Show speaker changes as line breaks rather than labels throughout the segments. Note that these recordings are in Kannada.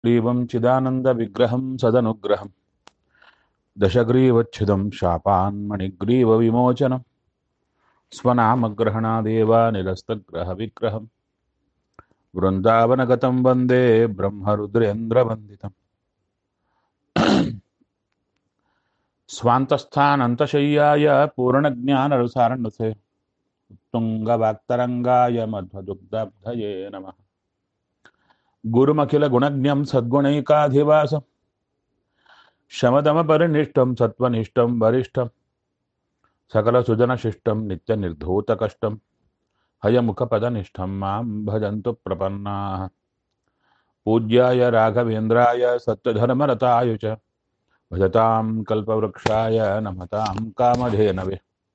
ग्रीवं चिदानन्दविग्रहं सदनुग्रहं दशग्रीवच्छिदं शापान्मणिग्रीवविमोचनं स्वनामग्रहणादेव निरस्तग्रहविग्रहं वृन्दावनगतं वन्दे ब्रह्मरुद्रेन्द्रवन्दितम् स्वान्तस्थानन्तशय्याय पूर्णज्ञानरसारणसे उत्तुङ्गवाक्तरङ्गाय मध्वदुग्धब्धये नमः गुरुमखिलगुणज्ञं सद्गुणैकाधिवासं शमदमपरिनिष्टं सत्त्वनिष्ठं वरिष्ठं सकलसुजनशिष्टं नित्यनिर्धूतकष्टं हयमुखपदनिष्ठं मां भजन्तु प्रपन्नाः पूज्याय राघवेन्द्राय सत्यधर्मरताय च भजतां कल्पवृक्षाय नमतां कामधेनवे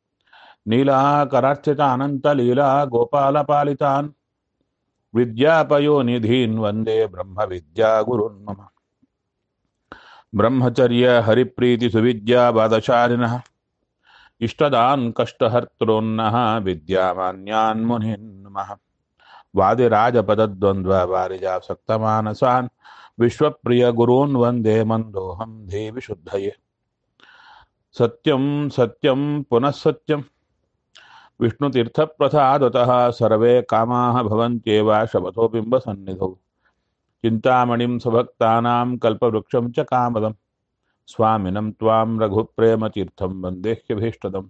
नीलाकरार्चितानन्तलीला गोपालपालितान् विद्यापयोनिधीन् वन्दे ब्रह्मविद्यागुरुन् मम ब्रह्मचर्य हरिप्रीतिसुविद्याबादशालिनः इष्टदान् कष्टहर्तॄन्नः विद्यामान्यान् मुनीन् नमः वादिराजपदद्वन्द्ववारिजासक्तमानसान् विश्वप्रियगुरून् वन्दे मन्दोऽहं देवि शुद्धये सत्यं सत्यं पुनः सत्यं विष्णुतीर्थप्रसादतः सर्वे कामाः भवन्त्येव शपथो बिम्बसन्निधौ चिन्तामणिं सभक्तानां कल्पवृक्षं च कामदं स्वामिनं त्वां रघुप्रेमतीर्थं वन्देह्यभीष्टदम्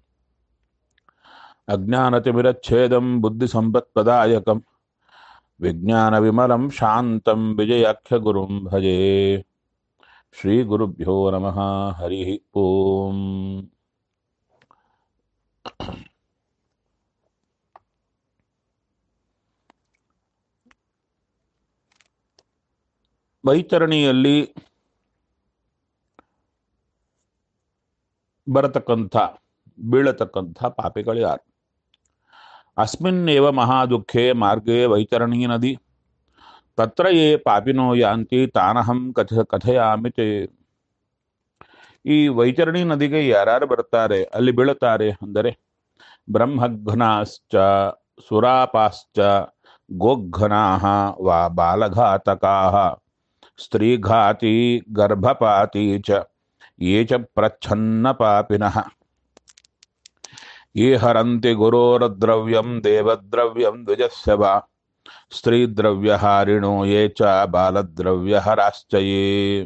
अज्ञानतिमिरच्छेदं बुद्धिसम्पत्प्रदायकं विज्ञानविमलं शान्तं विजयाख्यगुरुं भजे श्रीगुरुभ्यो नमः हरिः ओम् ವೈತರಣಿಯಲ್ಲಿ ಬರತಕ್ಕಂಥ ಬೀಳತಕ್ಕಂಥ ಪಾಪಿಗಳು ಯಾರು ಅಸ್ಮಿನ್ನೇವ ಮಹಾದುಃಖೆ ಮಾರ್ಗೇ ವೈತರಣಿ ನದಿ ತತ್ರ ಯೇ ಪಾಪಿನೋ ಯಾಂತಿ ತಾನಹಂ ಕಥ ಕಥಯಾಮಿ ತೇ ಈ ವೈತರಣಿ ನದಿಗೆ ಯಾರ್ಯಾರು ಬರ್ತಾರೆ ಅಲ್ಲಿ ಬೀಳುತ್ತಾರೆ ಅಂದರೆ ಬ್ರಹ್ಮಘ್ನಾಶ್ಚ ಸುರಾಪಾಶ್ಚ ಗೋಘ್ನಾಹ ವಾ ಬಾಲಘಾತಕಾಹ ಸ್ತ್ರೀಘಾತಿ ಗರ್ಭಪಾತಿ ಚ ಯೇ ಚ ಪ್ರಚ್ಛನ್ನ ಪಾಪಿನಃ ये हरन्ति गुरोरद्रव्यं देवद्रव्यं द्विजस्य वा स्त्रीद्रव्यहारिणो ये च ಬಾಲದ್ರವ್ಯಹರಾಶ್ಚ ಯೇ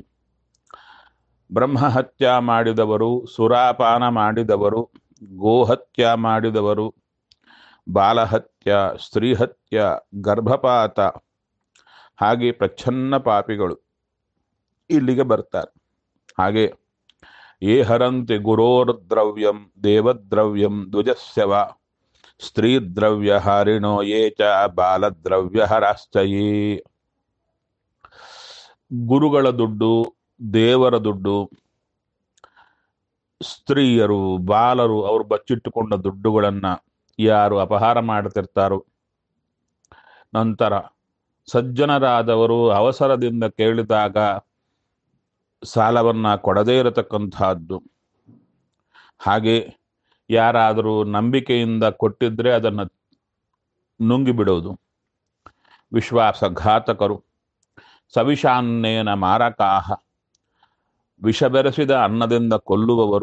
ಬ್ರಹ್ಮಹತ್ಯ ಮಾಡಿದವರು ಸುರಾಪಾನ ಮಾಡಿದವರು ಗೋಹತ್ಯ ಮಾಡಿದವರು ಬಾಲಹತ್ಯ ಸ್ತ್ರೀಹತ್ಯ ಗರ್ಭಪಾತ ಹಾಗೆ ಪ್ರಚ್ಛನ್ನ ಪಾಪಿಗಳು ಇಲ್ಲಿಗೆ ಬರ್ತಾರೆ ಹಾಗೆ ಯೇ ಹರಂತಿ ಗುರೋರ್ದ್ರವ್ಯಂ ದೇವದ್ರವ್ಯಂ ದ್ವಿಜಸ್ಯ ವಾ ಸ್ತ್ರೀದ್ರವ್ಯಹಾರಿಣೋ ಯೇ ಚ ಬಾಲದ್ರವ್ಯಹರಾಶ್ಚ ಯೇ ಗುರುಗಳ ದುಡ್ಡು ದೇವರ ದುಡ್ಡು ಸ್ತ್ರೀಯರು ಬಾಲರು ಅವರು ಬಚ್ಚಿಟ್ಟುಕೊಂಡ ದುಡ್ಡುಗಳನ್ನ ಯಾರು ಅಪಹಾರ ಮಾಡ್ತಿರ್ತಾರೋ ನಂತರ ಸಜ್ಜನರಾದವರು ಅವಸರದಿಂದ ಕೇಳಿದಾಗ ಸಾಲವನ್ನ ಕೊಡದೇ ಇರತಕ್ಕಂತಹದ್ದು ಹಾಗೆ ಯಾರಾದರೂ ನಂಬಿಕೆಯಿಂದ ಕೊಟ್ಟಿದ್ರೆ ಅದನ್ನು ನುಂಗಿ ಬಿಡೋದು ವಿಶ್ವಾಸಘಾತಕರು ಸವಿಷಾನ್ನೇನ ಮಾರಕಾಹ ವಿಷ ಬೆರೆಸಿದ ಅನ್ನದಿಂದ ಕೊಲ್ಲುವವರು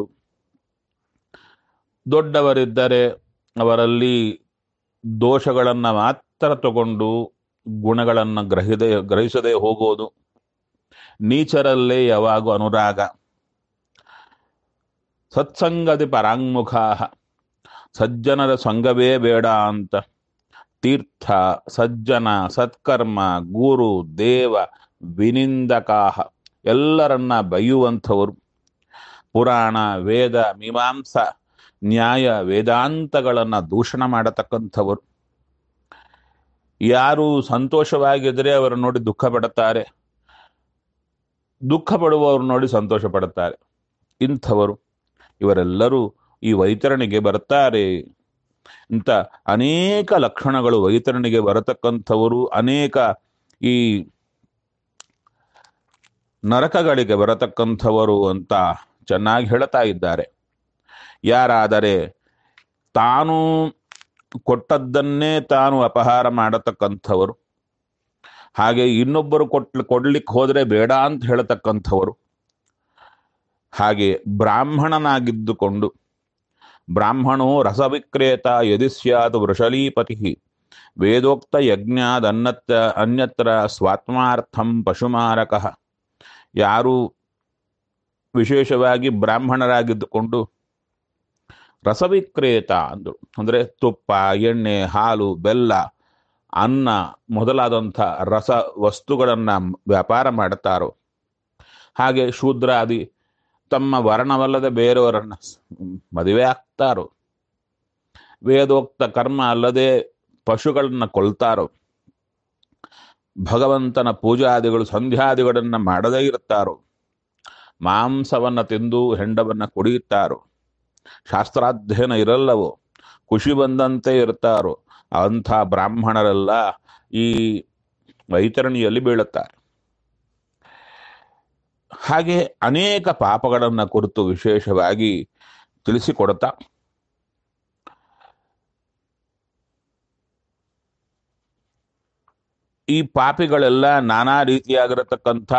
ದೊಡ್ಡವರಿದ್ದರೆ ಅವರಲ್ಲಿ ದೋಷಗಳನ್ನು ಮಾತ್ರ ತಗೊಂಡು ಗುಣಗಳನ್ನು ಗ್ರಹಿದೆ ಗ್ರಹಿಸದೆ ಹೋಗೋದು ನೀಚರಲ್ಲೇ ಯಾವಾಗೂ ಅನುರಾಗ ಸತ್ಸಂಗದಿ ಪರಾಂಗುಖ ಸಜ್ಜನರ ಸಂಘವೇ ಬೇಡ ಅಂತ ತೀರ್ಥ ಸಜ್ಜನ ಸತ್ಕರ್ಮ ಗುರು ದೇವ ವಿನಿಂದಕಾಹ ಎಲ್ಲರನ್ನ ಬೈಯುವಂಥವರು ಪುರಾಣ ವೇದ ಮೀಮಾಂಸ ನ್ಯಾಯ ವೇದಾಂತಗಳನ್ನು ದೂಷಣ ಮಾಡತಕ್ಕಂಥವರು ಯಾರು ಸಂತೋಷವಾಗಿದ್ದರೆ ಅವರು ನೋಡಿ ದುಃಖ ಪಡುತ್ತಾರೆ ದುಃಖ ಪಡುವವರು ನೋಡಿ ಸಂತೋಷ ಪಡುತ್ತಾರೆ ಇಂಥವರು ಇವರೆಲ್ಲರೂ ಈ ವೈತರಣಿಗೆ ಬರ್ತಾರೆ ಇಂಥ ಅನೇಕ ಲಕ್ಷಣಗಳು ವೈತರಣಿಗೆ ಬರತಕ್ಕಂಥವರು ಅನೇಕ ಈ ನರಕಗಳಿಗೆ ಬರತಕ್ಕಂಥವರು ಅಂತ ಚೆನ್ನಾಗಿ ಹೇಳ್ತಾ ಇದ್ದಾರೆ ಯಾರಾದರೆ ತಾನು ಕೊಟ್ಟದ್ದನ್ನೇ ತಾನು ಅಪಹಾರ ಮಾಡತಕ್ಕಂಥವರು ಹಾಗೆ ಇನ್ನೊಬ್ಬರು ಕೊಟ್ ಕೊಡ್ಲಿಕ್ಕೆ ಹೋದ್ರೆ ಬೇಡ ಅಂತ ಹೇಳ್ತಕ್ಕಂಥವರು ಹಾಗೆ ಬ್ರಾಹ್ಮಣನಾಗಿದ್ದುಕೊಂಡು ಬ್ರಾಹ್ಮಣೋ ರಸವಿಕ್ರೇತ ಯದಿ ಸ್ಯಾತ್ ವೃಷಲೀಪತಿ ವೇದೋಕ್ತ ಯಜ್ಞಾದನ್ನತ್ರ ಅನ್ಯತ್ರ ಸ್ವಾತ್ಮಾರ್ಥಂ ಪಶುಮಾರಕ ಯಾರು ವಿಶೇಷವಾಗಿ ಬ್ರಾಹ್ಮಣರಾಗಿದ್ದುಕೊಂಡು ರಸವಿಕ್ರೇತ ಅಂದರು ಅಂದರೆ ತುಪ್ಪ ಎಣ್ಣೆ ಹಾಲು ಬೆಲ್ಲ ಅನ್ನ ಮೊದಲಾದಂಥ ರಸ ವಸ್ತುಗಳನ್ನು ವ್ಯಾಪಾರ ಮಾಡುತ್ತಾರೋ ಹಾಗೆ ಶೂದ್ರಾದಿ ತಮ್ಮ ವರ್ಣವಲ್ಲದೆ ಬೇರೆಯವರನ್ನು ಮದುವೆ ಆಗ್ತಾರೋ ವೇದೋಕ್ತ ಕರ್ಮ ಅಲ್ಲದೆ ಪಶುಗಳನ್ನ ಕೊಲ್ತಾರೋ ಭಗವಂತನ ಪೂಜಾದಿಗಳು ಸಂಧ್ಯಾದಿಗಳನ್ನು ಮಾಡದೇ ಇರುತ್ತಾರೋ ಮಾಂಸವನ್ನು ತಿಂದು ಹೆಂಡವನ್ನು ಕುಡಿಯುತ್ತಾರೋ ಶಾಸ್ತ್ರಾಧ್ಯಯನ ಇರಲ್ಲವೋ ಖುಷಿ ಬಂದಂತೆ ಇರ್ತಾರೋ ಅಂಥ ಬ್ರಾಹ್ಮಣರೆಲ್ಲ ಈ ವೈತರಣಿಯಲ್ಲಿ ಬೀಳುತ್ತಾರೆ ಹಾಗೆ ಅನೇಕ ಪಾಪಗಳನ್ನು ಕುರಿತು ವಿಶೇಷವಾಗಿ ತಿಳಿಸಿಕೊಡ್ತಾ ಈ ಪಾಪಿಗಳೆಲ್ಲ ನಾನಾ ರೀತಿಯಾಗಿರತಕ್ಕಂಥ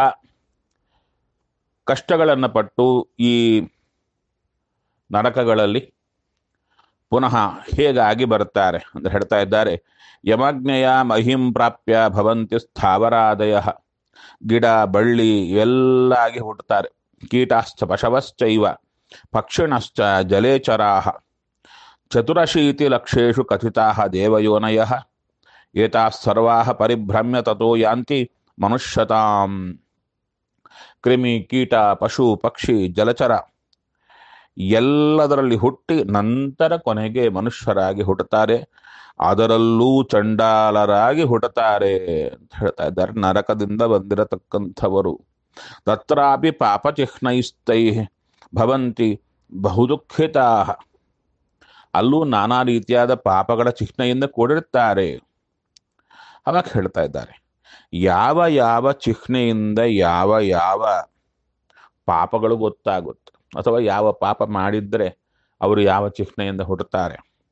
ಕಷ್ಟಗಳನ್ನು ಪಟ್ಟು ಈ ನರಕಗಳಲ್ಲಿ ಪುನಃ ಹೇಗಾಗಿ ಬರ್ತಾರೆ ಅಂತ ಹೇಳ್ತಾ ಇದ್ದಾರೆ ಯಮಜ್ಞೆಯ ಮಹಿಂ ಪ್ರಾಪ್ಯ ಭವಂತಿ ಸ್ಥಾವರಾದಯ ಗಿಡ ಬಳ್ಳಿ ಎಲ್ಲ ಆಗಿ ಹುಟ್ಟುತ್ತಾರೆ ಕೀಟಾಶ್ಚ ಪಶವಶ್ಚೈವ ಪಕ್ಷಿಣಶ್ಚ ಜಲೇಚರಾ ಚತುರಶೀತಿ ಲಕ್ಷೇಶು ಕಥಿತಾ ದೇವಯೋನಯ ಏತಾ ಸರ್ವಾ ಪರಿಭ್ರಮ್ಯ ತಥೋ ಯಾಂತಿ ಮನುಷ್ಯತಾಂ ಕ್ರಿಮಿ ಕೀಟ ಪಶು ಪಕ್ಷಿ ಜಲಚರ ಎಲ್ಲದರಲ್ಲಿ ಹುಟ್ಟಿ ನಂತರ ಕೊನೆಗೆ ಮನುಷ್ಯರಾಗಿ ಹುಟ್ಟುತ್ತಾರೆ ಅದರಲ್ಲೂ ಚಂಡಾಲರಾಗಿ ಹುಟ್ಟುತ್ತಾರೆ ಅಂತ ಹೇಳ್ತಾ ಇದ್ದಾರೆ ನರಕದಿಂದ ಬಂದಿರತಕ್ಕಂಥವರು ತತ್ರಾಪಿ ಪಾಪಚಿಹ್ನೈಸ್ತೈ ಭವಂತಿ ಬಹುದುಃಖಿತಾ ಅಲ್ಲೂ ನಾನಾ ರೀತಿಯಾದ ಪಾಪಗಳ ಚಿಹ್ನೆಯಿಂದ ಕೂಡಿರುತ್ತಾರೆ ಅವಾಗ ಹೇಳ್ತಾ ಇದ್ದಾರೆ ಯಾವ ಯಾವ ಚಿಹ್ನೆಯಿಂದ ಯಾವ ಯಾವ ಪಾಪಗಳು ಗೊತ್ತಾಗುತ್ತೆ ಅಥವಾ ಯಾವ ಪಾಪ ಮಾಡಿದ್ರೆ ಅವರು ಯಾವ ಚಿಹ್ನೆಯಿಂದ ಹುಟ್ಟುತ್ತಾರೆ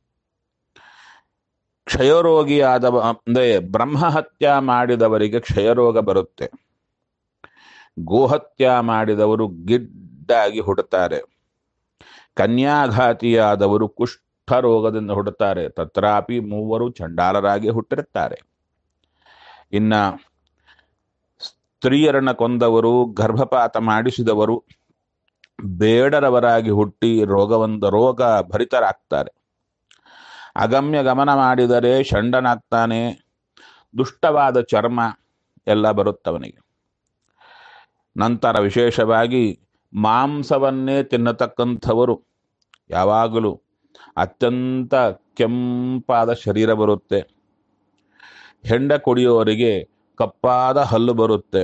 ಕ್ಷಯರೋಗಿಯಾದವ ಅಂದರೆ ಬ್ರಹ್ಮಹತ್ಯ ಮಾಡಿದವರಿಗೆ ಕ್ಷಯರೋಗ ಬರುತ್ತೆ ಗೋಹತ್ಯ ಮಾಡಿದವರು ಗಿಡ್ಡಾಗಿ ಹುಟ್ಟುತ್ತಾರೆ ಕನ್ಯಾಘಾತಿಯಾದವರು ಕುಷ್ಠ ರೋಗದಿಂದ ಹುಟ್ಟುತ್ತಾರೆ ತತ್ರಾಪಿ ಮೂವರು ಚಂಡಾಲರಾಗಿ ಹುಟ್ಟಿರುತ್ತಾರೆ ಇನ್ನ ಸ್ತ್ರೀಯರನ್ನ ಕೊಂದವರು ಗರ್ಭಪಾತ ಮಾಡಿಸಿದವರು ಬೇಡರವರಾಗಿ ಹುಟ್ಟಿ ರೋಗವಂದ ರೋಗ ಭರಿತರಾಗ್ತಾರೆ ಅಗಮ್ಯ ಗಮನ ಮಾಡಿದರೆ ಷಂಡನಾಗ್ತಾನೆ ದುಷ್ಟವಾದ ಚರ್ಮ ಎಲ್ಲ ಬರುತ್ತವನಿಗೆ ನಂತರ ವಿಶೇಷವಾಗಿ ಮಾಂಸವನ್ನೇ ತಿನ್ನತಕ್ಕಂಥವರು ಯಾವಾಗಲೂ ಅತ್ಯಂತ ಕೆಂಪಾದ ಶರೀರ ಬರುತ್ತೆ ಹೆಂಡ ಕುಡಿಯೋರಿಗೆ ಕಪ್ಪಾದ ಹಲ್ಲು ಬರುತ್ತೆ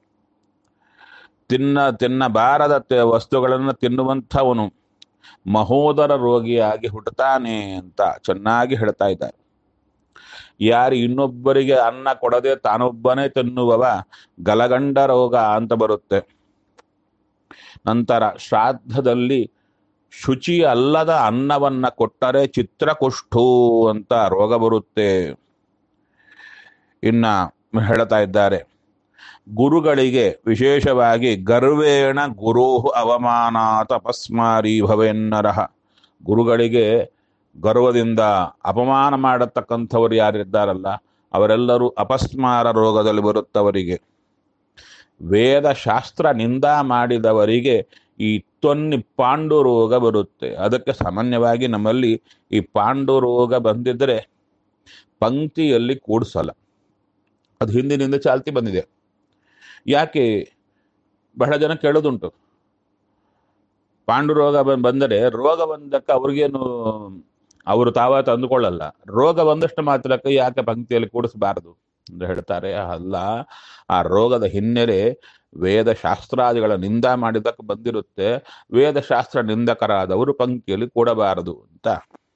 ತಿನ್ನ ತಿನ್ನಬಾರದ ತೆ- ವಸ್ತುಗಳನ್ನು ತಿನ್ನುವಂಥವನು ಮಹೋದರ ರೋಗಿಯಾಗಿ ಹುಟ್ಟುತ್ತಾನೆ ಅಂತ ಚೆನ್ನಾಗಿ ಹೇಳ್ತಾ ಇದ್ದಾರೆ ಯಾರು ಇನ್ನೊಬ್ಬರಿಗೆ ಅನ್ನ ಕೊಡದೆ ತಾನೊಬ್ಬನೇ ತಿನ್ನುವವ ಗಲಗಂಡ ರೋಗ ಅಂತ ಬರುತ್ತೆ ನಂತರ ಶ್ರಾದ್ದದಲ್ಲಿ ಶುಚಿ ಅಲ್ಲದ ಅನ್ನವನ್ನ ಕೊಟ್ಟರೆ ಚಿತ್ರಕುಷ್ಠು ಅಂತ ರೋಗ ಬರುತ್ತೆ ಇನ್ನ ಹೇಳ್ತಾ ಇದ್ದಾರೆ ಗುರುಗಳಿಗೆ ವಿಶೇಷವಾಗಿ ಗರ್ವೇಣ ಗುರು ಅವಮಾನ ತಪಸ್ಮಾರಿ ಭವೆನ್ನರಹ ಗುರುಗಳಿಗೆ ಗರ್ವದಿಂದ ಅಪಮಾನ ಮಾಡತಕ್ಕಂಥವ್ರು ಯಾರಿದ್ದಾರಲ್ಲ ಅವರೆಲ್ಲರೂ ಅಪಸ್ಮಾರ ರೋಗದಲ್ಲಿ ಬರುತ್ತವರಿಗೆ ವೇದ ಶಾಸ್ತ್ರ ನಿಂದ ಮಾಡಿದವರಿಗೆ ಈ ತೊನ್ನಿ ಪಾಂಡು ರೋಗ ಬರುತ್ತೆ ಅದಕ್ಕೆ ಸಾಮಾನ್ಯವಾಗಿ ನಮ್ಮಲ್ಲಿ ಈ ಪಾಂಡು ರೋಗ ಬಂದಿದ್ರೆ ಪಂಕ್ತಿಯಲ್ಲಿ ಕೂಡಿಸಲ್ಲ ಅದು ಹಿಂದಿನಿಂದ ಚಾಲ್ತಿ ಬಂದಿದೆ ಯಾಕೆ ಬಹಳ ಜನ ಕೇಳೋದುಂಟು ಪಾಂಡು ರೋಗ ಬ- ಬಂದರೆ ರೋಗ ಬಂದಕ್ಕೆ ಅವ್ರಿಗೇನು ಅವರು ತಾವ ತಂದುಕೊಳ್ಳಲ್ಲ ರೋಗ ಬಂದಷ್ಟು ಮಾತ್ರಕ್ಕೆ ಯಾಕೆ ಪಂಕ್ತಿಯಲ್ಲಿ ಕೂಡಿಸಬಾರದು ಅಂತ ಹೇಳ್ತಾರೆ ಅಲ್ಲ ಆ ರೋಗದ ಹಿನ್ನೆಲೆ ವೇದ ಶಾಸ್ತ್ರಾದಿಗಳ ನಿಂದ ಮಾಡಿದ್ದಕ್ಕೆ ಬಂದಿರುತ್ತೆ ವೇದ ಶಾಸ್ತ್ರ ನಿಂದಕರಾದವರು ಪಂಕ್ತಿಯಲ್ಲಿ ಕೂಡಬಾರದು ಅಂತ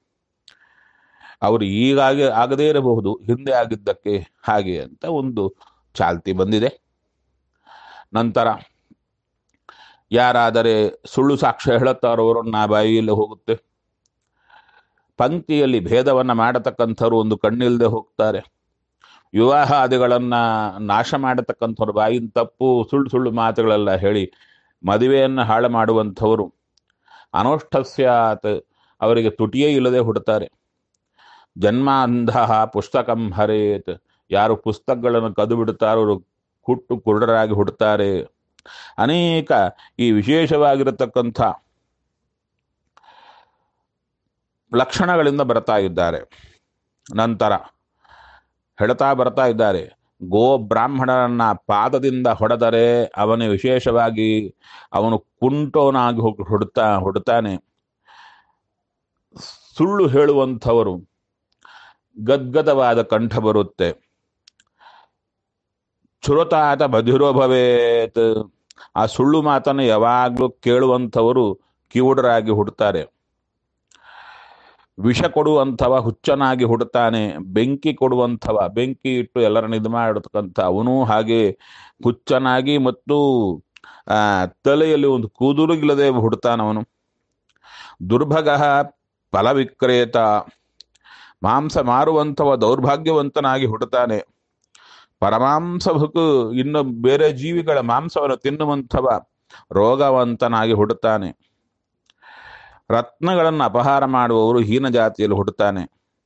ಅವರು ಈಗಾಗಿ ಆಗದೇ ಇರಬಹುದು ಹಿಂದೆ ಆಗಿದ್ದಕ್ಕೆ ಹಾಗೆ ಅಂತ ಒಂದು ಚಾಲ್ತಿ ಬಂದಿದೆ ನಂತರ ಯಾರಾದರೆ ಸುಳ್ಳು ಸಾಕ್ಷ್ಯ ಹೇಳುತ್ತಾರೋ ಅವರನ್ನ ಬಾಯಿಯಲ್ಲಿ ಹೋಗುತ್ತೆ ಪಂಕ್ತಿಯಲ್ಲಿ ಭೇದವನ್ನ ಮಾಡತಕ್ಕಂಥವ್ರು ಒಂದು ಕಣ್ಣಿಲ್ಲದೆ ಹೋಗ್ತಾರೆ ವಿವಾಹಾದಿಗಳನ್ನ ನಾಶ ಮಾಡತಕ್ಕಂಥವ್ರು ಬಾಯಿನ ತಪ್ಪು ಸುಳ್ಳು ಸುಳ್ಳು ಮಾತುಗಳೆಲ್ಲ ಹೇಳಿ ಮದುವೆಯನ್ನು ಹಾಳು ಮಾಡುವಂಥವರು ಅನೋಷ್ಠಸ್ಯಾತ್ ಅವರಿಗೆ ತುಟಿಯೇ ಇಲ್ಲದೆ ಹುಡ್ತಾರೆ ಜನ್ಮಾಂಧ ಪುಸ್ತಕಂ ಹರೇತ್ ಯಾರು ಪುಸ್ತಕಗಳನ್ನು ಕದು ಬಿಡುತ್ತಾರೋ ಅವರು ಹುಟ್ಟು ಕುರುಡರಾಗಿ ಹುಡ್ತಾರೆ ಅನೇಕ ಈ ವಿಶೇಷವಾಗಿರತಕ್ಕಂಥ ಲಕ್ಷಣಗಳಿಂದ ಬರ್ತಾ ಇದ್ದಾರೆ ನಂತರ ಹೇಳ್ತಾ ಬರ್ತಾ ಇದ್ದಾರೆ ಗೋ ಬ್ರಾಹ್ಮಣರನ್ನ ಪಾದದಿಂದ ಹೊಡೆದರೆ ಅವನು ವಿಶೇಷವಾಗಿ ಅವನು ಕುಂಟೋನಾಗಿ ಹೋಗ್ ಹುಡ್ತಾ ಹುಡ್ತಾನೆ ಸುಳ್ಳು ಹೇಳುವಂಥವರು ಗದ್ಗದವಾದ ಕಂಠ ಬರುತ್ತೆ ಚುರುತಾತ ಬಧಿರೋ ಭವೇತ್ ಆ ಸುಳ್ಳು ಮಾತನ್ನು ಯಾವಾಗಲೂ ಕೇಳುವಂಥವರು ಕಿವುಡರಾಗಿ ಹುಡ್ತಾರೆ ವಿಷ ಕೊಡುವಂಥವ ಹುಚ್ಚನಾಗಿ ಹುಡ್ತಾನೆ ಬೆಂಕಿ ಕೊಡುವಂಥವ ಬೆಂಕಿ ಇಟ್ಟು ಎಲ್ಲರನ್ನ ಇದು ಮಾಡತಕ್ಕಂಥ ಅವನು ಹಾಗೆ ಹುಚ್ಚನಾಗಿ ಮತ್ತು ಆ ತಲೆಯಲ್ಲಿ ಒಂದು ಕೂದಲು ಹುಡ್ತಾನವನು ದುರ್ಭಗ ಫಲವಿಕ್ರೇತ ಮಾಂಸ ಮಾರುವಂಥವ ದೌರ್ಭಾಗ್ಯವಂತನಾಗಿ ಹುಡ್ತಾನೆ ಪರಮಾಂಸ ಭುಕು ಇನ್ನು ಬೇರೆ ಜೀವಿಗಳ ಮಾಂಸವನ್ನು ತಿನ್ನುವಂಥವ ರೋಗವಂತನಾಗಿ ಹುಡುತ್ತಾನೆ ರತ್ನಗಳನ್ನು ಅಪಹಾರ ಮಾಡುವವರು ಹೀನ ಜಾತಿಯಲ್ಲಿ ಹುಡುತ್ತಾನೆ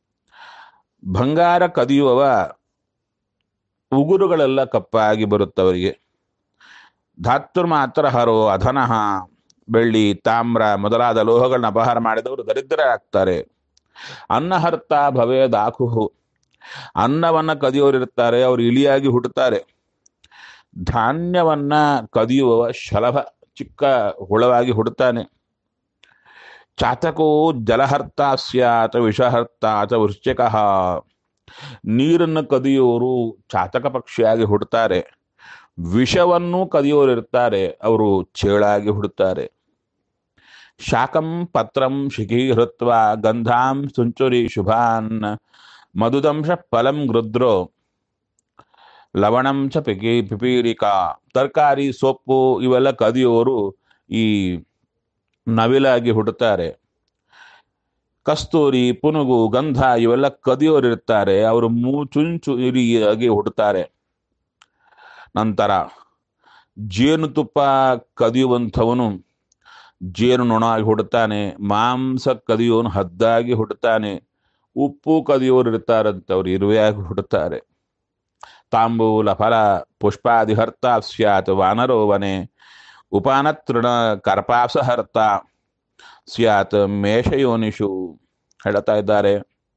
ಬಂಗಾರ ಕದಿಯುವವ ಉಗುರುಗಳೆಲ್ಲ ಕಪ್ಪಾಗಿ ಬರುತ್ತವರಿಗೆ ಧಾತೃ ಮಾತ್ರ ಹರೋ ಅಧನಃ ಬೆಳ್ಳಿ ತಾಮ್ರ ಮೊದಲಾದ ಲೋಹಗಳನ್ನ ಅಪಹಾರ ಮಾಡಿದವರು ದರಿದ್ರರಾಗ್ತಾರೆ ಅನ್ನಹರ್ತ ಭವೇದಾಕುಹು ಅನ್ನವನ್ನ ಕದಿಯೋರಿರ್ತಾರೆ ಅವರು ಇಲಿಯಾಗಿ ಹುಟ್ಟುತ್ತಾರೆ ಧಾನ್ಯವನ್ನ ಕದಿಯುವವ ಶಲಭ ಚಿಕ್ಕ ಹುಳವಾಗಿ ಹುಡುತ್ತಾನೆ ಚಾತಕೋ ಜಲಹರ್ತ ಸ್ಯಾತ್ ವಿಷಹರ್ತ ಅಥ ವೃಶ್ಚಿಕ ನೀರನ್ನು ಕದಿಯೋರು ಚಾತಕ ಪಕ್ಷಿಯಾಗಿ ಹುಡ್ತಾರೆ ವಿಷವನ್ನು ಕದಿಯೋರಿರ್ತಾರೆ ಅವರು ಚೇಳಾಗಿ ಹುಡುತ್ತಾರೆ ಶಾಕಂ ಪತ್ರಂ ಶಿಖೀಹೃತ್ವ ಗಂಧಾಂ ಸುಂಚುರಿ ಶುಭಾನ್ ಮಧುದಂಶ ಫಲಂ ಗೃದ್ರೋ ಲವಣಂ ಚ ಪಿಕಿ ಪಿಪೀರಿಕಾ ತರಕಾರಿ ಸೊಪ್ಪು ಇವೆಲ್ಲ ಕದಿಯೋರು ಈ ನವಿಲಾಗಿ ಹುಡುತ್ತಾರೆ ಕಸ್ತೂರಿ ಪುನುಗು ಗಂಧ ಇವೆಲ್ಲ ಕದಿಯೋರಿರ್ತಾರೆ ಅವರು ಮೂಚುಂಚು ಇರಿಯಾಗಿ ಹುಡುತ್ತಾರೆ ನಂತರ ಜೇನುತುಪ್ಪ ಕದಿಯುವಂಥವನು ಜೇನು ನೊಣಾಗಿ ಹುಡುತ್ತಾನೆ ಮಾಂಸ ಕದಿಯೋನು ಹದ್ದಾಗಿ ಹುಡುತ್ತಾನೆ ಉಪ್ಪು ಕದಿಯೋರು ಇರ್ತಾರಂತವ್ರು ಇರುವೆಯಾಗಿ ಹುಡುತ್ತಾರೆ ತಾಂಬೂಲ ಫಲ ಪುಷ್ಪಾದಿಹರ್ತ ಸ್ಯಾತ್ ವಾನರೋ ವನೆ ಉಪಾನತೃಣ ಕರ್ಪಾಸಹರ್ತ ಸ್ಯಾತ್ ಮೇಷಯೋನಿಷು ಹೇಳ್ತಾ ಇದ್ದಾರೆ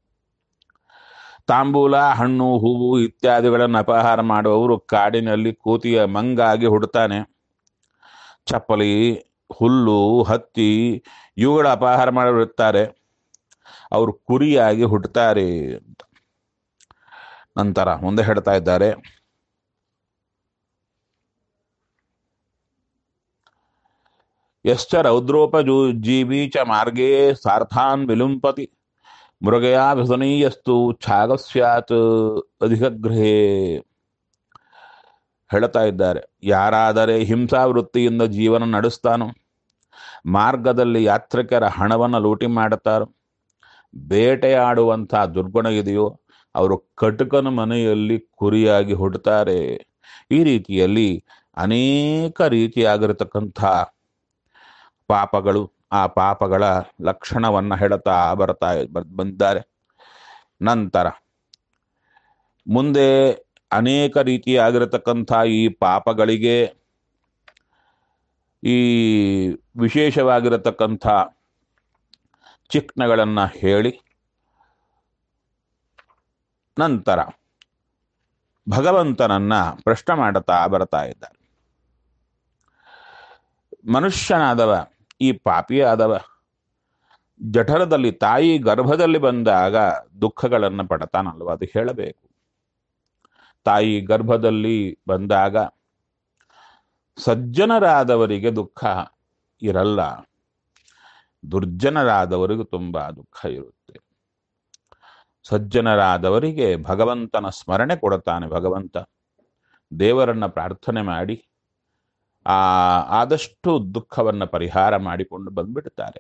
ತಾಂಬೂಲ ಹಣ್ಣು ಹೂವು ಇತ್ಯಾದಿಗಳನ್ನು ಅಪಹಾರ ಮಾಡುವವರು ಕಾಡಿನಲ್ಲಿ ಕೂತಿಯ ಮಂಗಾಗಿ ಹುಡುತ್ತಾನೆ ಚಪ್ಪಲಿ ಹುಲ್ಲು ಹತ್ತಿ ಇವುಗಳ ಅಪಹಾರ ಮಾಡಿರುತ್ತಾರೆ ಅವರು ಕುರಿಯಾಗಿ ಹುಟ್ಟುತ್ತಾರೆ ಅಂತ ನಂತರ ಮುಂದೆ ಹೇಳ್ತಾ ಇದ್ದಾರೆ ಯಶ್ಚ ರೌದ್ರೋಪಜೂ ಜೀವಿ ಚ ಮಾರ್ಗೇ ಸಾರ್ಥಾನ್ ವಿಲುಂಪತಿ ಮೃಗಯಾ ವ್ಯಸನೀಯಸ್ತು ಛಾಗ ಸ್ಯಾತ್ ಅಧಿಕಗೃಹೇ ಹೇಳ್ತಾ ಇದ್ದಾರೆ ಯಾರಾದರೆ ಹಿಂಸಾ ವೃತ್ತಿಯಿಂದ ಜೀವನ ನಡೆಸ್ತಾನೋ ಮಾರ್ಗದಲ್ಲಿ ಯಾತ್ರಿಕರ ಹಣವನ್ನು ಲೂಟಿ ಮಾಡುತ್ತಾರೋ ಬೇಟೆಯಾಡುವಂಥ ದುರ್ಗುಣ ಇದೆಯೋ ಅವರು ಕಟುಕನ ಮನೆಯಲ್ಲಿ ಕುರಿಯಾಗಿ ಹುಡ್ತಾರೆ ಈ ರೀತಿಯಲ್ಲಿ ಅನೇಕ ರೀತಿಯಾಗಿರತಕ್ಕಂಥ ಪಾಪಗಳು ಆ ಪಾಪಗಳ ಲಕ್ಷಣವನ್ನ ಹೇಳುತ್ತಾ ಬರ್ತಾ ಬರ್- ಬಂದಿದ್ದಾರೆ ನಂತರ ಮುಂದೆ ಅನೇಕ ರೀತಿಯಾಗಿರತಕ್ಕಂಥ ಈ ಪಾಪಗಳಿಗೆ ಈ ವಿಶೇಷವಾಗಿರತಕ್ಕಂಥ ಚಿಹ್ನೆಗಳನ್ನ ಹೇಳಿ ನಂತರ ಭಗವಂತನನ್ನ ಪ್ರಶ್ನೆ ಮಾಡುತ್ತಾ ಬರ್ತಾ ಇದ್ದಾರೆ ಮನುಷ್ಯನಾದವ ಈ ಪಾಪಿಯಾದವ ಜಠರದಲ್ಲಿ ತಾಯಿ ಗರ್ಭದಲ್ಲಿ ಬಂದಾಗ ದುಃಖಗಳನ್ನು ಪಡ್ತಾನಲ್ವ ಅದು ಹೇಳಬೇಕು ತಾಯಿ ಗರ್ಭದಲ್ಲಿ ಬಂದಾಗ ಸಜ್ಜನರಾದವರಿಗೆ ದುಃಖ ಇರಲ್ಲ ದುರ್ಜನರಾದವರಿಗೂ ತುಂಬಾ ದುಃಖ ಇರುತ್ತೆ ಸಜ್ಜನರಾದವರಿಗೆ ಭಗವಂತನ ಸ್ಮರಣೆ ಕೊಡುತ್ತಾನೆ ಭಗವಂತ ದೇವರನ್ನ ಪ್ರಾರ್ಥನೆ ಮಾಡಿ ಆ ಆದಷ್ಟು ದುಃಖವನ್ನ ಪರಿಹಾರ ಮಾಡಿಕೊಂಡು ಬಂದ್ಬಿಡ್ತಾರೆ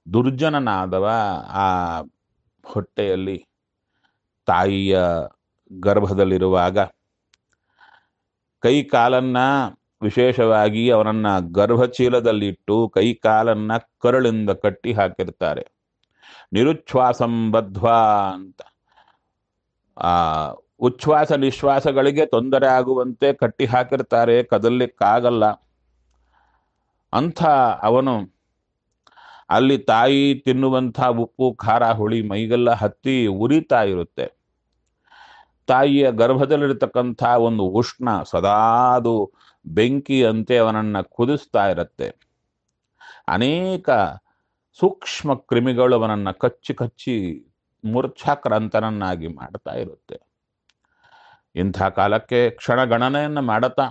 ದುರ್ಜನನಾದವ ಆ ಹೊಟ್ಟೆಯಲ್ಲಿ ತಾಯಿಯ ಗರ್ಭದಲ್ಲಿರುವಾಗ ಕೈ ಕಾಲನ್ನ ವಿಶೇಷವಾಗಿ ಅವನನ್ನ ಗರ್ಭಚೀಲದಲ್ಲಿಟ್ಟು ಕೈ ಕಾಲನ್ನ ಕರಳಿಂದ ಕಟ್ಟಿ ಹಾಕಿರ್ತಾರೆ ನಿರುಚ್ಛ್ವಾಸಂ ಬದ್ಧ್ವಾ ಅಂತ ಆ ಉಚ್ಛ್ವಾಸ ನಿಶ್ವಾಸಗಳಿಗೆ ತೊಂದರೆ ಆಗುವಂತೆ ಕಟ್ಟಿ ಹಾಕಿರ್ತಾರೆ ಕದಲಿಕ್ಕಾಗಲ್ಲ ಅಂಥ ಅವನು ಅಲ್ಲಿ ತಾಯಿ ತಿನ್ನುವಂಥ ಉಪ್ಪು ಖಾರ ಹುಳಿ ಮೈಗೆಲ್ಲ ಹತ್ತಿ ಉರಿತಾ ಇರುತ್ತೆ ತಾಯಿಯ ಗರ್ಭದಲ್ಲಿರತಕ್ಕಂಥ ಒಂದು ಉಷ್ಣ ಸದಾ ಅದು ಬೆಂಕಿಯಂತೆ ಅವನನ್ನ ಕುದಿಸ್ತಾ ಇರುತ್ತೆ ಅನೇಕ ಸೂಕ್ಷ್ಮ ಕ್ರಿಮಿಗಳು ಅವನನ್ನ ಕಚ್ಚಿ ಕಚ್ಚಿ ಮೂರ್ಛಾಕ್ರಾಂತನನ್ನಾಗಿ ಮಾಡ್ತಾ ಇರುತ್ತೆ ಇಂಥ ಕಾಲಕ್ಕೆ ಕ್ಷಣಗಣನೆಯನ್ನು ಮಾಡುತ್ತಾ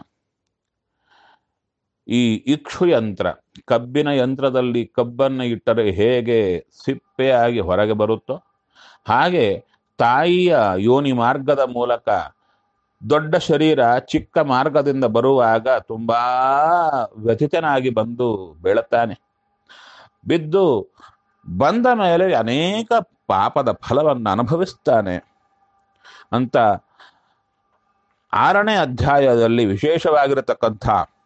ಈ ಇಕ್ಷು ಯಂತ್ರ ಕಬ್ಬಿನ ಯಂತ್ರದಲ್ಲಿ ಕಬ್ಬನ್ನು ಇಟ್ಟರೆ ಹೇಗೆ ಸಿಪ್ಪೆಯಾಗಿ ಹೊರಗೆ ಬರುತ್ತೋ ಹಾಗೆ ತಾಯಿಯ ಯೋನಿ ಮಾರ್ಗದ ಮೂಲಕ ದೊಡ್ಡ ಶರೀರ ಚಿಕ್ಕ ಮಾರ್ಗದಿಂದ ಬರುವಾಗ ತುಂಬಾ ವ್ಯಥಿತನಾಗಿ ಬಂದು ಬೀಳುತ್ತಾನೆ ಬಿದ್ದು ಬಂದ ಮೇಲೆ ಅನೇಕ ಪಾಪದ ಫಲವನ್ನು ಅನುಭವಿಸ್ತಾನೆ ಅಂತ ಆರನೇ ಅಧ್ಯಾಯದಲ್ಲಿ ವಿಶೇಷವಾಗಿರತಕ್ಕಂಥ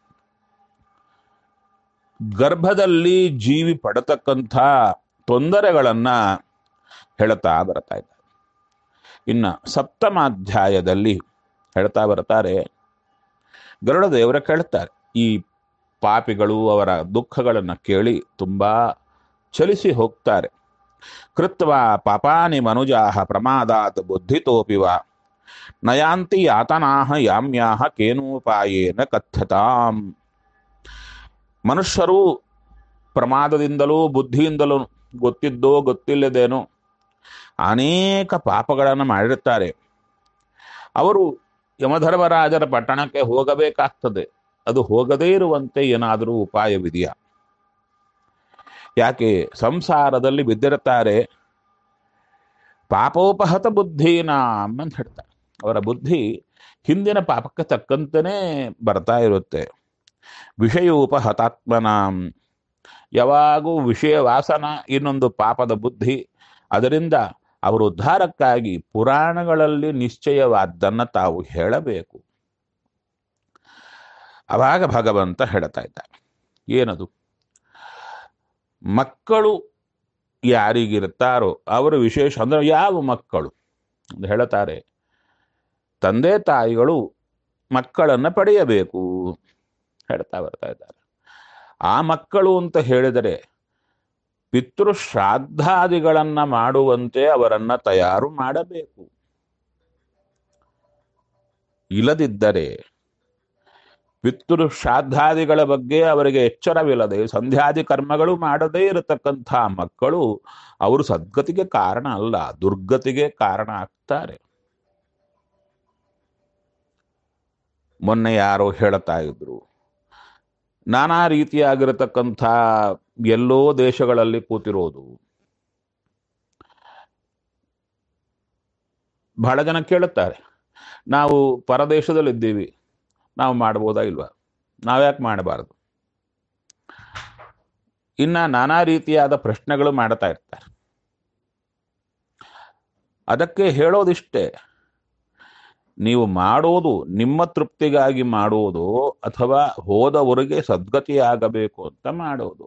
ಗರ್ಭದಲ್ಲಿ ಜೀವಿ ಪಡತಕ್ಕಂಥ ತೊಂದರೆಗಳನ್ನ ಹೇಳ್ತಾ ಬರ್ತಾ ಇದ್ದಾರೆ ಇನ್ನ ಸಪ್ತಮಾಧ್ಯಾಯದಲ್ಲಿ ಹೇಳ್ತಾ ಬರ್ತಾರೆ ಗರುಡ ದೇವರ ಕೇಳ್ತಾರೆ ಈ ಪಾಪಿಗಳು ಅವರ ದುಃಖಗಳನ್ನು ಕೇಳಿ ತುಂಬಾ ಚಲಿಸಿ ಹೋಗ್ತಾರೆ ಕೃತ್ವ ಪಾಪಾನಿ ಮನುಜಾಹ ಪ್ರಮಾದಾತ್ ಬುದ್ಧಿತೋಪಿವ ನಯಾಂತಿ ಯಾತನಾಹ ಯಾಮ್ಯಾಹ ಕೇನೋಪಾಯೇನ ಕಥ್ಯತಾಂ ಮನುಷ್ಯರು ಪ್ರಮಾದದಿಂದಲೂ ಬುದ್ಧಿಯಿಂದಲೂ ಗೊತ್ತಿದ್ದೋ ಗೊತ್ತಿಲ್ಲದೇನೋ ಅನೇಕ ಪಾಪಗಳನ್ನು ಮಾಡಿರುತ್ತಾರೆ ಅವರು ಯಮಧರ್ಮರಾಜರ ಪಟ್ಟಣಕ್ಕೆ ಹೋಗಬೇಕಾಗ್ತದೆ ಅದು ಹೋಗದೇ ಇರುವಂತೆ ಏನಾದರೂ ಉಪಾಯವಿದೆಯಾ ಯಾಕೆ ಸಂಸಾರದಲ್ಲಿ ಬಿದ್ದಿರುತ್ತಾರೆ ಪಾಪೋಪಹತ ಬುದ್ಧಿನಾಮ್ ಅಂತ ಹೇಳ್ತಾರೆ ಅವರ ಬುದ್ಧಿ ಹಿಂದಿನ ಪಾಪಕ್ಕೆ ತಕ್ಕಂತೆಯೇ ಬರ್ತಾ ಇರುತ್ತೆ ವಿಷಯೋಪಹತಾತ್ಮನಾಂ ಯಾವಾಗೂ ವಿಷಯ ವಾಸನ ಇನ್ನೊಂದು ಪಾಪದ ಬುದ್ಧಿ ಅದರಿಂದ ಅವರು ಉದ್ಧಾರಕ್ಕಾಗಿ ಪುರಾಣಗಳಲ್ಲಿ ನಿಶ್ಚಯವಾದ್ದನ್ನು ತಾವು ಹೇಳಬೇಕು ಅವಾಗ ಭಗವಂತ ಹೇಳ್ತಾ ಇದ್ದಾರೆ ಏನದು ಮಕ್ಕಳು ಯಾರಿಗಿರ್ತಾರೋ ಅವರು ವಿಶೇಷ ಅಂದ್ರೆ ಯಾವ ಮಕ್ಕಳು ಅಂತ ಹೇಳ್ತಾರೆ ತಂದೆ ತಾಯಿಗಳು ಮಕ್ಕಳನ್ನು ಪಡೆಯಬೇಕು ಹೇಳ್ತಾ ಬರ್ತಾ ಇದ್ದಾರೆ ಆ ಮಕ್ಕಳು ಅಂತ ಹೇಳಿದರೆ ಪಿತೃ ಶ್ರಾದ್ದಾದಿಗಳನ್ನ ಮಾಡುವಂತೆ ಅವರನ್ನ ತಯಾರು ಮಾಡಬೇಕು ಇಲ್ಲದಿದ್ದರೆ ಪಿತೃ ಶ್ರಾದ್ದಾದಿಗಳ ಬಗ್ಗೆ ಅವರಿಗೆ ಎಚ್ಚರವಿಲ್ಲದೆ ಸಂಧ್ಯಾದಿ ಕರ್ಮಗಳು ಮಾಡದೇ ಇರತಕ್ಕಂಥ ಮಕ್ಕಳು ಅವರು ಸದ್ಗತಿಗೆ ಕಾರಣ ಅಲ್ಲ ದುರ್ಗತಿಗೆ ಕಾರಣ ಆಗ್ತಾರೆ ಮೊನ್ನೆ ಯಾರೋ ಹೇಳ್ತಾ ಇದ್ರು ನಾನಾ ರೀತಿಯಾಗಿರತಕ್ಕಂಥ ಎಲ್ಲೋ ದೇಶಗಳಲ್ಲಿ ಕೂತಿರೋದು ಬಹಳ ಜನ ಕೇಳುತ್ತಾರೆ ನಾವು ಪರದೇಶದಲ್ಲಿದ್ದೀವಿ ನಾವು ಮಾಡ್ಬೋದಾ ಇಲ್ವಾ ನಾವ್ಯಾಕೆ ಮಾಡಬಾರದು ಇನ್ನ ನಾನಾ ರೀತಿಯಾದ ಪ್ರಶ್ನೆಗಳು ಮಾಡ್ತಾ ಇರ್ತಾರೆ ಅದಕ್ಕೆ ಹೇಳೋದಿಷ್ಟೇ ನೀವು ಮಾಡೋದು ನಿಮ್ಮ ತೃಪ್ತಿಗಾಗಿ ಮಾಡುವುದು ಅಥವಾ ಹೋದವರಿಗೆ ಸದ್ಗತಿಯಾಗಬೇಕು ಅಂತ ಮಾಡೋದು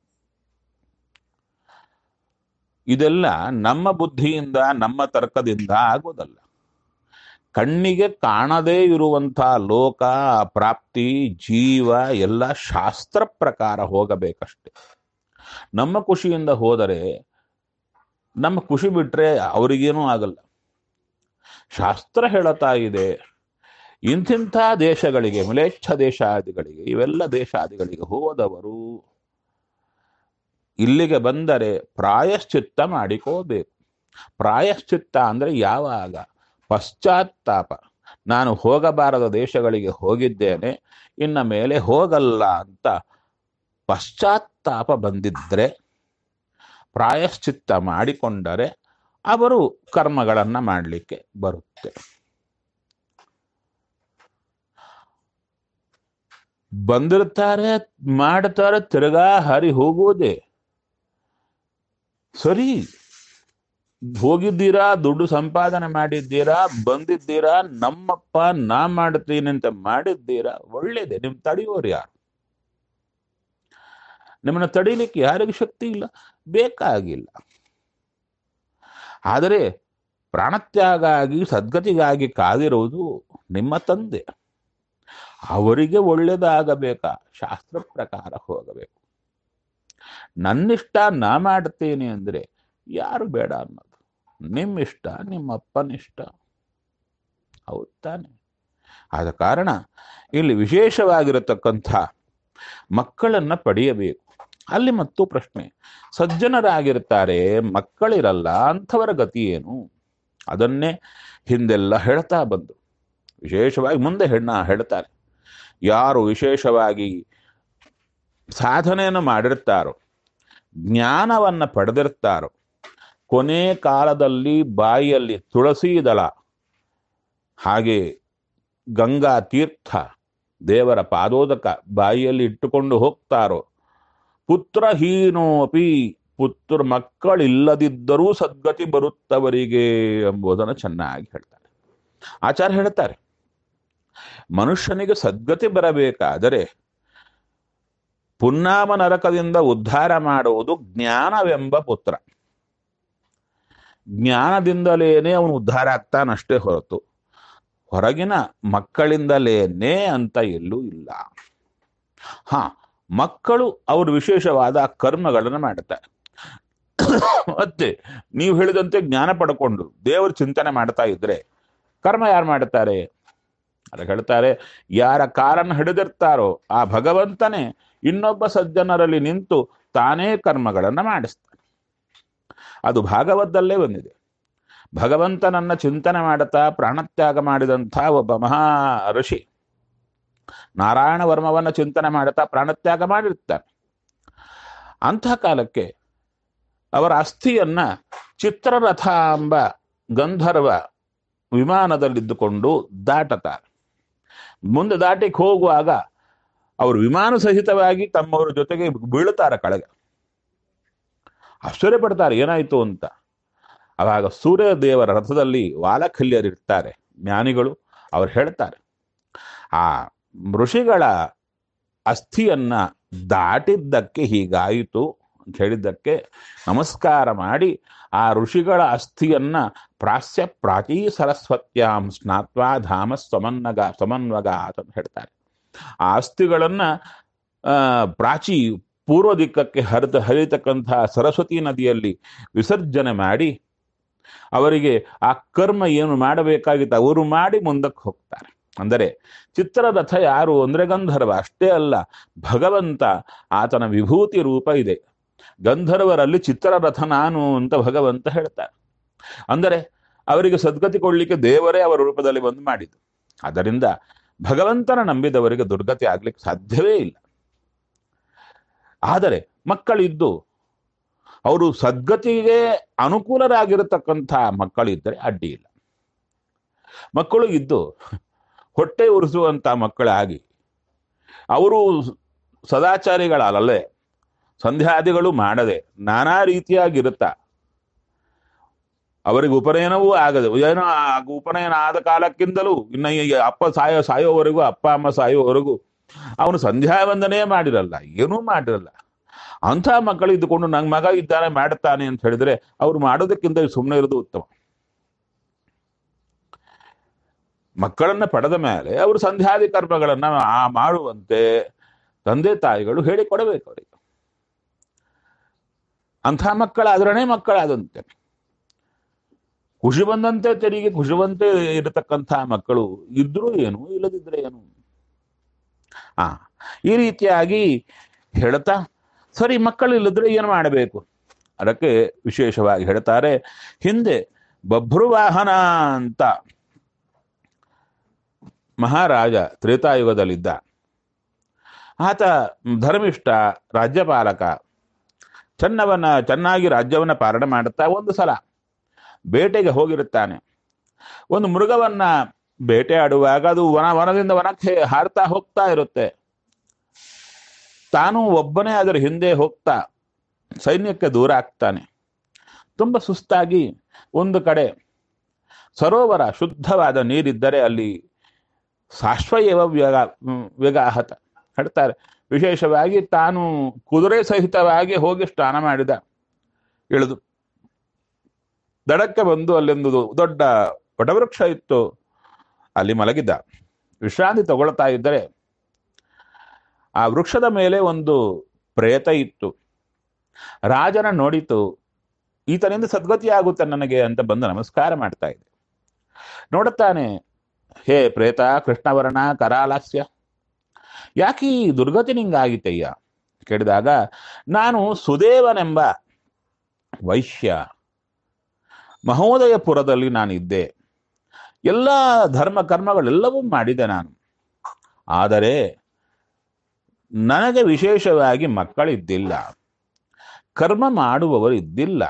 ಇದೆಲ್ಲ ನಮ್ಮ ಬುದ್ಧಿಯಿಂದ ನಮ್ಮ ತರ್ಕದಿಂದ ಆಗೋದಲ್ಲ ಕಣ್ಣಿಗೆ ಕಾಣದೇ ಇರುವಂಥ ಲೋಕ ಪ್ರಾಪ್ತಿ ಜೀವ ಎಲ್ಲ ಶಾಸ್ತ್ರ ಪ್ರಕಾರ ಹೋಗಬೇಕಷ್ಟೆ ನಮ್ಮ ಖುಷಿಯಿಂದ ಹೋದರೆ ನಮ್ಮ ಖುಷಿ ಬಿಟ್ರೆ ಅವರಿಗೇನೂ ಆಗಲ್ಲ ಶಾಸ್ತ್ರ ಹೇಳುತ್ತಾ ಇದೆ ಇಂತಿಂಥ ದೇಶಗಳಿಗೆ ಮ್ಲೇಚ್ಛ ದೇಶಾದಿಗಳಿಗೆ ಇವೆಲ್ಲ ದೇಶಾದಿಗಳಿಗೆ ಹೋದವರು ಇಲ್ಲಿಗೆ ಬಂದರೆ ಪ್ರಾಯಶ್ಚಿತ್ತ ಮಾಡಿಕೋಬೇಕು ಪ್ರಾಯಶ್ಚಿತ್ತ ಅಂದ್ರೆ ಯಾವಾಗ ಪಶ್ಚಾತ್ತಾಪ ನಾನು ಹೋಗಬಾರದ ದೇಶಗಳಿಗೆ ಹೋಗಿದ್ದೇನೆ ಇನ್ನ ಮೇಲೆ ಹೋಗಲ್ಲ ಅಂತ ಪಶ್ಚಾತ್ತಾಪ ಬಂದಿದ್ರೆ ಪ್ರಾಯಶ್ಚಿತ್ತ ಮಾಡಿಕೊಂಡರೆ ಅವರು ಕರ್ಮಗಳನ್ನ ಮಾಡಲಿಕ್ಕೆ ಬರುತ್ತೆ ಬಂದಿರ್ತಾರೆ ಮಾಡ್ತಾರೆ ತಿರ್ಗಾ ಹರಿ ಹೋಗುವುದೇ ಸರಿ ಹೋಗಿದ್ದೀರಾ ದುಡ್ಡು ಸಂಪಾದನೆ ಮಾಡಿದ್ದೀರಾ ಬಂದಿದ್ದೀರಾ ನಮ್ಮಪ್ಪ ನಾ ಮಾಡ್ತೀನಿ ಅಂತ ಮಾಡಿದ್ದೀರಾ ಒಳ್ಳೇದೆ ನಿಮ್ ತಡೆಯೋರು ಯಾರು ನಿಮ್ಮನ್ನ ತಡೀಲಿಕ್ಕೆ ಯಾರಿಗೂ ಶಕ್ತಿ ಇಲ್ಲ ಬೇಕಾಗಿಲ್ಲ ಆದರೆ ಪ್ರಾಣತ್ಯಾಗ ಆಗಿ ಸದ್ಗತಿಗಾಗಿ ಕಾದಿರುವುದು ನಿಮ್ಮ ತಂದೆ ಅವರಿಗೆ ಒಳ್ಳೇದಾಗಬೇಕಾ ಶಾಸ್ತ್ರ ಪ್ರಕಾರ ಹೋಗಬೇಕು ನನ್ನಿಷ್ಟ ನಾ ಮಾಡ್ತೇನೆ ಅಂದ್ರೆ ಯಾರು ಬೇಡ ಅನ್ನೋದು ನಿಮ್ಮಿಷ್ಟ ನಿಮ್ಮ ಅಪ್ಪನಿಷ್ಟ ಹೌದ್ ತಾನೆ ಆದ ಕಾರಣ ಇಲ್ಲಿ ವಿಶೇಷವಾಗಿರತಕ್ಕಂಥ ಮಕ್ಕಳನ್ನ ಪಡೆಯಬೇಕು ಅಲ್ಲಿ ಮತ್ತು ಪ್ರಶ್ನೆ ಸಜ್ಜನರಾಗಿರ್ತಾರೆ ಮಕ್ಕಳಿರಲ್ಲ ಅಂಥವರ ಗತಿ ಏನು ಅದನ್ನೇ ಹಿಂದೆಲ್ಲ ಹೇಳ್ತಾ ಬಂದು ವಿಶೇಷವಾಗಿ ಮುಂದೆ ಹೆಣ್ಣ ಹೇಳ್ತಾರೆ ಯಾರು ವಿಶೇಷವಾಗಿ ಸಾಧನೆಯನ್ನು ಮಾಡಿರ್ತಾರೋ ಜ್ಞಾನವನ್ನ ಪಡೆದಿರ್ತಾರೋ ಕೊನೆ ಕಾಲದಲ್ಲಿ ಬಾಯಿಯಲ್ಲಿ ತುಳಸಿ ದಳ ಹಾಗೆ ಗಂಗಾ ತೀರ್ಥ ದೇವರ ಪಾದೋದಕ ಬಾಯಿಯಲ್ಲಿ ಇಟ್ಟುಕೊಂಡು ಹೋಗ್ತಾರೋ ಪುತ್ರಹೀನೋಪಿ ಪುತ್ರ ಮಕ್ಕಳಿಲ್ಲದಿದ್ದರೂ ಸದ್ಗತಿ ಬರುತ್ತವರಿಗೆ ಎಂಬುದನ್ನು ಚೆನ್ನಾಗಿ ಹೇಳ್ತಾರೆ ಆಚಾರ್ಯ ಹೇಳ್ತಾರೆ ಮನುಷ್ಯನಿಗೆ ಸದ್ಗತಿ ಬರಬೇಕಾದರೆ ಪುನ್ನಾಮ ನರಕದಿಂದ ಉದ್ಧಾರ ಮಾಡುವುದು ಜ್ಞಾನವೆಂಬ ಪುತ್ರ ಜ್ಞಾನದಿಂದಲೇನೆ ಅವನು ಉದ್ಧಾರ ಆಗ್ತಾನಷ್ಟೇ ಹೊರತು ಹೊರಗಿನ ಮಕ್ಕಳಿಂದಲೇನೆ ಅಂತ ಎಲ್ಲೂ ಇಲ್ಲ ಹಾ ಮಕ್ಕಳು ಅವರು ವಿಶೇಷವಾದ ಕರ್ಮಗಳನ್ನು ಮಾಡುತ್ತಾರೆ ಮತ್ತೆ ನೀವು ಹೇಳಿದಂತೆ ಜ್ಞಾನ ಪಡ್ಕೊಂಡು ದೇವರ ಚಿಂತನೆ ಮಾಡ್ತಾ ಇದ್ರೆ ಕರ್ಮ ಯಾರು ಮಾಡುತ್ತಾರೆ ಅದಕ್ಕೆ ಹೇಳ್ತಾರೆ ಯಾರ ಕಾರನ್ನು ಹಿಡಿದಿರ್ತಾರೋ ಆ ಭಗವಂತನೇ ಇನ್ನೊಬ್ಬ ಸಜ್ಜನರಲ್ಲಿ ನಿಂತು ತಾನೇ ಕರ್ಮಗಳನ್ನು ಮಾಡಿಸ್ತಾನೆ ಅದು ಭಾಗವತದಲ್ಲೇ ಬಂದಿದೆ ಭಗವಂತನನ್ನ ಚಿಂತನೆ ಮಾಡುತ್ತಾ ಪ್ರಾಣತ್ಯಾಗ ಮಾಡಿದಂಥ ಒಬ್ಬ ಮಹಾ ಋಷಿ ನಾರಾಯಣ ವರ್ಮವನ್ನ ಚಿಂತನೆ ಮಾಡುತ್ತಾ ಪ್ರಾಣತ್ಯಾಗ ಮಾಡಿರ್ತಾನೆ ಅಂಥ ಕಾಲಕ್ಕೆ ಅವರ ಅಸ್ಥಿಯನ್ನ ಚಿತ್ರರಥ ಎಂಬ ಗಂಧರ್ವ ವಿಮಾನದಲ್ಲಿದ್ದುಕೊಂಡು ದಾಟತಾರೆ ಮುಂದೆ ದಾಟಿಗೆ ಹೋಗುವಾಗ ಅವರು ವಿಮಾನ ಸಹಿತವಾಗಿ ತಮ್ಮವರ ಜೊತೆಗೆ ಬೀಳುತ್ತಾರೆ ಕೆಳಗೆ ಆಶ್ಚರ್ಯ ಪಡ್ತಾರೆ ಏನಾಯ್ತು ಅಂತ ಅವಾಗ ಸೂರ್ಯ ದೇವರ ರಥದಲ್ಲಿ ವಾಲಖಲ್ಯರಿರ್ತಾರೆ ಜ್ಞಾನಿಗಳು ಅವ್ರು ಹೇಳ್ತಾರೆ ಆ ಋಷಿಗಳ ಅಸ್ಥಿಯನ್ನ ದಾಟಿದ್ದಕ್ಕೆ ಹೀಗಾಯಿತು ಅಂತ ಹೇಳಿದ್ದಕ್ಕೆ ನಮಸ್ಕಾರ ಮಾಡಿ ಆ ಋಷಿಗಳ ಅಸ್ಥಿಯನ್ನ ಪ್ರಾಸ್ಯ ಪ್ರಾಚೀ ಸರಸ್ವತ್ಯಾಂ ಸ್ನಾತ್ವಾ ಧಾಮ ಸಮನ್ನಗ ಸಮನ್ವಗ ಅಂತ ಹೇಳ್ತಾರೆ ಆ ಅಸ್ಥಿಗಳನ್ನ ಆ ಪ್ರಾಚಿ ಪೂರ್ವ ದಿಕ್ಕಕ್ಕೆ ಹರಿತ ಹರಿತಕ್ಕಂಥ ಸರಸ್ವತಿ ನದಿಯಲ್ಲಿ ವಿಸರ್ಜನೆ ಮಾಡಿ ಅವರಿಗೆ ಆ ಕರ್ಮ ಏನು ಮಾಡಬೇಕಾಗಿತ್ತು ಅವರು ಮಾಡಿ ಮುಂದಕ್ಕೆ ಹೋಗ್ತಾರೆ ಅಂದರೆ ಚಿತ್ರರಥ ಯಾರು ಅಂದ್ರೆ ಗಂಧರ್ವ ಅಷ್ಟೇ ಅಲ್ಲ ಭಗವಂತ ಆತನ ವಿಭೂತಿ ರೂಪ ಇದೆ ಗಂಧರ್ವರಲ್ಲಿ ಚಿತ್ರರಥ ನಾನು ಅಂತ ಭಗವಂತ ಹೇಳ್ತಾರೆ ಅಂದರೆ ಅವರಿಗೆ ಸದ್ಗತಿ ಕೊಡ್ಲಿಕ್ಕೆ ದೇವರೇ ಅವರ ರೂಪದಲ್ಲಿ ಬಂದು ಮಾಡಿದ್ದು ಅದರಿಂದ ಭಗವಂತನ ನಂಬಿದವರಿಗೆ ದುರ್ಗತಿ ಆಗ್ಲಿಕ್ಕೆ ಸಾಧ್ಯವೇ ಇಲ್ಲ ಆದರೆ ಮಕ್ಕಳಿದ್ದು ಅವರು ಸದ್ಗತಿಗೆ ಅನುಕೂಲರಾಗಿರತಕ್ಕಂಥ ಮಕ್ಕಳಿದ್ದರೆ ಅಡ್ಡಿ ಇಲ್ಲ ಮಕ್ಕಳು ಇದ್ದು ಹೊಟ್ಟೆ ಉರಿಸುವಂತ ಮಕ್ಕಳಾಗಿ ಅವರು ಸದಾಚಾರಿಗಳಲ್ಲೇ ಸಂಧ್ಯಾದಿಗಳು ಮಾಡದೆ ನಾನಾ ರೀತಿಯಾಗಿರುತ್ತ ಅವರಿಗೆ ಉಪನಯನವೂ ಆಗದೆ ಏನೋ ಆ ಉಪನಯನ ಆದ ಕಾಲಕ್ಕಿಂತಲೂ ಇನ್ನ ಈ ಅಪ್ಪ ಸಾಯೋ ಸಾಯೋವರೆಗೂ ಅಪ್ಪ ಅಮ್ಮ ಸಾಯೋವರೆಗೂ ಅವನು ಸಂಧ್ಯಾ ವಂದನೆ ಮಾಡಿರಲ್ಲ ಏನೂ ಮಾಡಿರಲ್ಲ ಅಂಥ ಮಕ್ಕಳು ಇದ್ದುಕೊಂಡು ನಂಗೆ ಮಗ ಇದ್ದಾನೆ ಮಾಡುತ್ತಾನೆ ಅಂತ ಹೇಳಿದ್ರೆ ಅವ್ರು ಮಾಡೋದಕ್ಕಿಂತ ಸುಮ್ಮನೆ ಇರೋದು ಉತ್ತಮ ಮಕ್ಕಳನ್ನ ಪಡೆದ ಮೇಲೆ ಅವರು ಸಂಧ್ಯಾದಿ ಕರ್ಮಗಳನ್ನ ಆ ಮಾಡುವಂತೆ ತಂದೆ ತಾಯಿಗಳು ಹೇಳಿಕೊಡಬೇಕು ಅವರಿಗೆ ಅಂಥ ಮಕ್ಕಳಾದ್ರನೇ ಮಕ್ಕಳಾದಂತೆ ಖುಷಿ ಬಂದಂತೆ ತೆರಿಗೆ ಖುಷಿವಂತೆ ಇರತಕ್ಕಂಥ ಮಕ್ಕಳು ಇದ್ರೂ ಏನು ಇಲ್ಲದಿದ್ರೆ ಏನು ಆ ಈ ರೀತಿಯಾಗಿ ಹೇಳ್ತಾ ಸರಿ ಮಕ್ಕಳು ಇಲ್ಲದ್ರೆ ಏನು ಮಾಡಬೇಕು ಅದಕ್ಕೆ ವಿಶೇಷವಾಗಿ ಹೇಳ್ತಾರೆ ಹಿಂದೆ ಬಭ್ರುವಾಹನ ಅಂತ ಮಹಾರಾಜ ತ್ರೇತಾಯುಗದಲ್ಲಿದ್ದ ಆತ ಧರ್ಮಿಷ್ಠ ರಾಜ್ಯಪಾಲಕ ಚೆನ್ನವನ್ನ ಚೆನ್ನಾಗಿ ರಾಜ್ಯವನ್ನ ಪಾಲನೆ ಮಾಡುತ್ತಾ ಒಂದು ಸಲ ಬೇಟೆಗೆ ಹೋಗಿರುತ್ತಾನೆ ಒಂದು ಮೃಗವನ್ನ ಬೇಟೆ ಆಡುವಾಗ ಅದು ವನ ವನದಿಂದ ವನಕ್ಕೆ ಹಾರ್ತಾ ಹೋಗ್ತಾ ಇರುತ್ತೆ ತಾನು ಒಬ್ಬನೇ ಅದರ ಹಿಂದೆ ಹೋಗ್ತಾ ಸೈನ್ಯಕ್ಕೆ ದೂರ ಆಗ್ತಾನೆ ತುಂಬ ಸುಸ್ತಾಗಿ ಒಂದು ಕಡೆ ಸರೋವರ ಶುದ್ಧವಾದ ನೀರಿದ್ದರೆ ಅಲ್ಲಿ ಸಾಶ್ವಯವ ವ್ಯಗ ವ್ಯಗಾಹತ ಹೇಳ್ತಾರೆ ವಿಶೇಷವಾಗಿ ತಾನು ಕುದುರೆ ಸಹಿತವಾಗಿ ಹೋಗಿ ಸ್ನಾನ ಮಾಡಿದ ಇಳಿದು ದಡಕ್ಕೆ ಬಂದು ಅಲ್ಲೊಂದು ದೊಡ್ಡ ವಟವೃಕ್ಷ ಇತ್ತು ಅಲ್ಲಿ ಮಲಗಿದ್ದ ವಿಶ್ರಾಂತಿ ತಗೊಳ್ತಾ ಇದ್ದರೆ ಆ ವೃಕ್ಷದ ಮೇಲೆ ಒಂದು ಪ್ರೇತ ಇತ್ತು ರಾಜನ ನೋಡಿತು ಈತನಿಂದ ಸದ್ಗತಿ ಆಗುತ್ತೆ ನನಗೆ ಅಂತ ಬಂದು ನಮಸ್ಕಾರ ಮಾಡ್ತಾ ಇದೆ ನೋಡುತ್ತಾನೆ ಹೇ ಪ್ರೇತ ಕೃಷ್ಣವರ್ಣ ಕರಾಲಾಸ್ಯ ಯಾಕೆ ಈ ದುರ್ಗತಿ ನಿಂಗಾಗಿತ್ತಯ್ಯ ಕೇಳಿದಾಗ ನಾನು ಸುದೇವನೆಂಬ ವೈಶ್ಯ ಮಹೋದಯಪುರದಲ್ಲಿ ನಾನಿದ್ದೆ ಎಲ್ಲ ಧರ್ಮ ಕರ್ಮಗಳೆಲ್ಲವೂ ಮಾಡಿದೆ ನಾನು ಆದರೆ ನನಗೆ ವಿಶೇಷವಾಗಿ ಮಕ್ಕಳಿದ್ದಿಲ್ಲ ಕರ್ಮ ಮಾಡುವವರು ಇದ್ದಿಲ್ಲ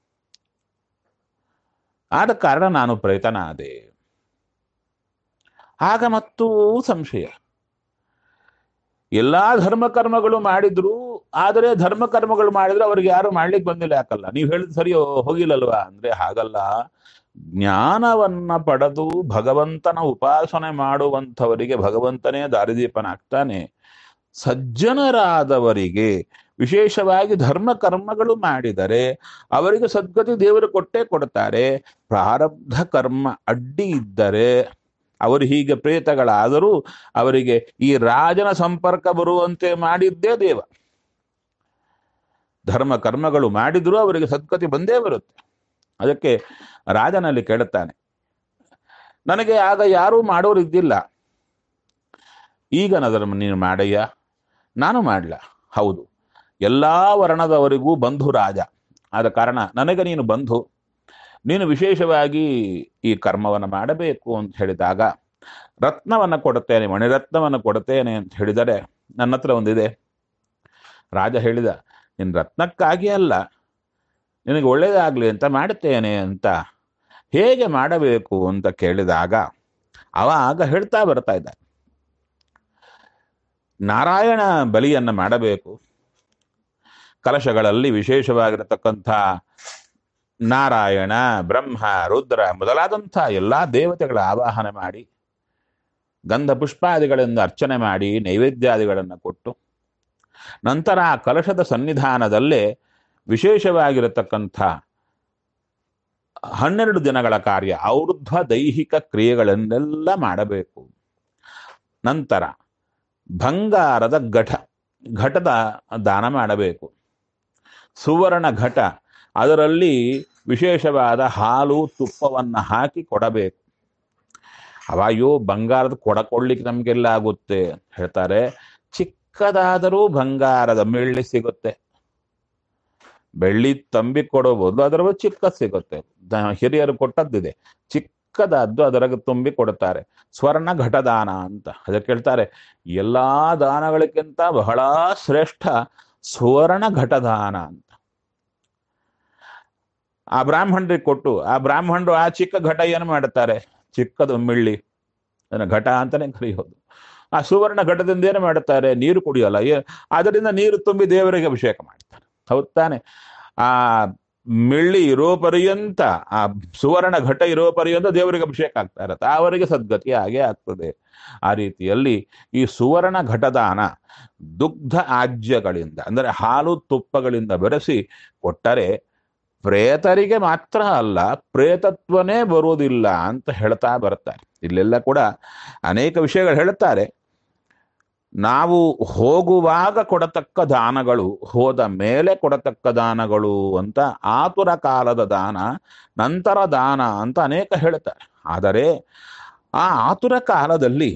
ಆದ ಕಾರಣ ನಾನು ಪ್ರೇತನಾದೆ ಆಗ ಮತ್ತೂ ಸಂಶಯ ಎಲ್ಲಾ ಧರ್ಮ ಕರ್ಮಗಳು ಮಾಡಿದ್ರು ಆದರೆ ಧರ್ಮ ಕರ್ಮಗಳು ಮಾಡಿದ್ರೆ ಅವ್ರಿಗೆ ಯಾರು ಮಾಡ್ಲಿಕ್ಕೆ ಬಂದಿಲ್ಲ ಯಾಕಲ್ಲ ನೀವು ಹೇಳಿದ್ ಸರಿಯೋ ಹೋಗಿಲ್ಲಲ್ವಾ ಅಂದ್ರೆ ಹಾಗಲ್ಲ ಜ್ಞಾನವನ್ನ ಪಡೆದು ಭಗವಂತನ ಉಪಾಸನೆ ಮಾಡುವಂಥವರಿಗೆ ಭಗವಂತನೇ ದಾರಿದೀಪನಾಗ್ತಾನೆ ಸಜ್ಜನರಾದವರಿಗೆ ವಿಶೇಷವಾಗಿ ಧರ್ಮ ಕರ್ಮಗಳು ಮಾಡಿದರೆ ಅವರಿಗೆ ಸದ್ಗತಿ ದೇವರು ಕೊಟ್ಟೇ ಕೊಡ್ತಾರೆ ಪ್ರಾರಬ್ಧ ಕರ್ಮ ಅಡ್ಡಿ ಇದ್ದರೆ ಅವರು ಹೀಗೆ ಪ್ರೇತಗಳಾದರೂ ಅವರಿಗೆ ಈ ರಾಜನ ಸಂಪರ್ಕ ಬರುವಂತೆ ಮಾಡಿದ್ದೇ ದೇವ ಧರ್ಮ ಕರ್ಮಗಳು ಮಾಡಿದ್ರೂ ಅವರಿಗೆ ಸದ್ಗತಿ ಬಂದೇ ಬರುತ್ತೆ ಅದಕ್ಕೆ ರಾಜನಲ್ಲಿ ಕೇಳುತ್ತಾನೆ ನನಗೆ ಆಗ ಯಾರೂ ಮಾಡೋರು ಇದ್ದಿಲ್ಲ ಈಗ ನದರ ನೀನು ಮಾಡಯ್ಯ ನಾನು ಮಾಡಲ ಹೌದು ಎಲ್ಲಾ ವರ್ಣದವರಿಗೂ ಬಂಧು ರಾಜ ಆದ ಕಾರಣ ನನಗೆ ನೀನು ಬಂಧು ನೀನು ವಿಶೇಷವಾಗಿ ಈ ಕರ್ಮವನ್ನು ಮಾಡಬೇಕು ಅಂತ ಹೇಳಿದಾಗ ರತ್ನವನ್ನು ಕೊಡುತ್ತೇನೆ ಮಣಿರತ್ನವನ್ನು ಕೊಡುತ್ತೇನೆ ಅಂತ ಹೇಳಿದರೆ ನನ್ನ ಹತ್ರ ಒಂದಿದೆ ರಾಜ ಹೇಳಿದ ನಿನ್ನ ರತ್ನಕ್ಕಾಗಿ ಅಲ್ಲ ನಿನಗೆ ಒಳ್ಳೇದಾಗ್ಲಿ ಅಂತ ಮಾಡುತ್ತೇನೆ ಅಂತ ಹೇಗೆ ಮಾಡಬೇಕು ಅಂತ ಕೇಳಿದಾಗ ಅವ ಆಗ ಹೇಳ್ತಾ ಬರ್ತಾ ಇದ್ದ ನಾರಾಯಣ ಬಲಿಯನ್ನ ಮಾಡಬೇಕು ಕಲಶಗಳಲ್ಲಿ ವಿಶೇಷವಾಗಿರತಕ್ಕಂಥ ನಾರಾಯಣ ಬ್ರಹ್ಮ ರುದ್ರ ಮೊದಲಾದಂಥ ಎಲ್ಲಾ ದೇವತೆಗಳ ಆವಾಹನೆ ಮಾಡಿ ಗಂಧ ಪುಷ್ಪಾದಿಗಳಿಂದ ಅರ್ಚನೆ ಮಾಡಿ ನೈವೇದ್ಯಾದಿಗಳನ್ನು ಕೊಟ್ಟು ನಂತರ ಆ ಕಲಶದ ಸನ್ನಿಧಾನದಲ್ಲೇ ವಿಶೇಷವಾಗಿರತಕ್ಕಂಥ ಹನ್ನೆರಡು ದಿನಗಳ ಕಾರ್ಯ ಔರ್ಧ್ವ ದೈಹಿಕ ಕ್ರಿಯೆಗಳನ್ನೆಲ್ಲ ಮಾಡಬೇಕು ನಂತರ ಬಂಗಾರದ ಘಟ ಘಟದ ದಾನ ಮಾಡಬೇಕು ಸುವರ್ಣ ಘಟ ಅದರಲ್ಲಿ ವಿಶೇಷವಾದ ಹಾಲು ತುಪ್ಪವನ್ನು ಹಾಕಿ ಕೊಡಬೇಕು ಅವಾಯೋ ಬಂಗಾರದ ಕೊಡ ಕೊಡ್ಲಿಕ್ಕೆ ನಮಗೆಲ್ಲ ಆಗುತ್ತೆ ಅಂತ ಹೇಳ್ತಾರೆ ಚಿಕ್ಕದಾದರೂ ಬಂಗಾರದ ಬೆಳ್ಳಿ ಸಿಗುತ್ತೆ ಬೆಳ್ಳಿ ತಂಬಿ ಕೊಡೋ ಬದಲು ಅದರ ಚಿಕ್ಕ ಸಿಗುತ್ತೆ ದ- ಹಿರಿಯರು ಕೊಟ್ಟದ್ದಿದೆ ಚಿಕ್ಕದಾದ್ದು ಅದರಾಗ ತುಂಬಿ ಕೊಡುತ್ತಾರೆ ಸ್ವರ್ಣ ಘಟದಾನ ಅಂತ ಅದಕ್ಕೆ ಹೇಳ್ತಾರೆ ಎಲ್ಲಾ ದಾನಗಳಿಗಿಂತ ಬಹಳ ಶ್ರೇಷ್ಠ ಸುವರ್ಣ ಘಟದಾನ ಅಂತ ಆ ಬ್ರಾಹ್ಮಣರಿಗೆ ಕೊಟ್ಟು ಆ ಬ್ರಾಹ್ಮಣರು ಆ ಚಿಕ್ಕ ಘಟ ಏನು ಮಾಡುತ್ತಾರೆ ಚಿಕ್ಕದು ಮಿಳ್ಳಿ ಅದನ್ನ ಘಟ ಅಂತಾನೆ ಕರೆಯೋದು ಆ ಸುವರ್ಣ ಘಟದಿಂದ ಏನು ಮಾಡುತ್ತಾರೆ ನೀರು ಕುಡಿಯಲ್ಲ ಏ- ಅದರಿಂದ ನೀರು ತುಂಬಿ ದೇವರಿಗೆ ಅಭಿಷೇಕ ಮಾಡ್ತಾರೆ ಹೌದ್ ತಾನೆ ಆ ಮಿಳ್ಳಿ ಇರೋ ಪರ್ಯಂತ ಆ ಸುವರ್ಣ ಘಟ ಇರೋ ಪರ್ಯಂತ ದೇವರಿಗೆ ಅಭಿಷೇಕ ಆಗ್ತಾ ಇರತ್ತೆ ಅವರಿಗೆ ಸದ್ಗತಿ ಹಾಗೆ ಆಗ್ತದೆ ಆ ರೀತಿಯಲ್ಲಿ ಈ ಸುವರ್ಣ ಘಟದಾನ ದುಗ್ಧ ಆಜ್ಯಗಳಿಂದ ಅಂದರೆ ಹಾಲು ತುಪ್ಪಗಳಿಂದ ಬೆರೆಸಿ ಕೊಟ್ಟರೆ ಪ್ರೇತರಿಗೆ ಮಾತ್ರ ಅಲ್ಲ ಪ್ರೇತತ್ವನೇ ಬರುವುದಿಲ್ಲ ಅಂತ ಹೇಳ್ತಾ ಬರ್ತಾರೆ ಇಲ್ಲೆಲ್ಲ ಕೂಡ ಅನೇಕ ವಿಷಯಗಳು ಹೇಳ್ತಾರೆ ನಾವು ಹೋಗುವಾಗ ಕೊಡತಕ್ಕ ದಾನಗಳು ಹೋದ ಮೇಲೆ ಕೊಡತಕ್ಕ ದಾನಗಳು ಅಂತ ಆತುರ ಕಾಲದ ದಾನ ನಂತರ ದಾನ ಅಂತ ಅನೇಕ ಹೇಳ್ತಾರೆ ಆದರೆ ಆ ಆತುರ ಕಾಲದಲ್ಲಿ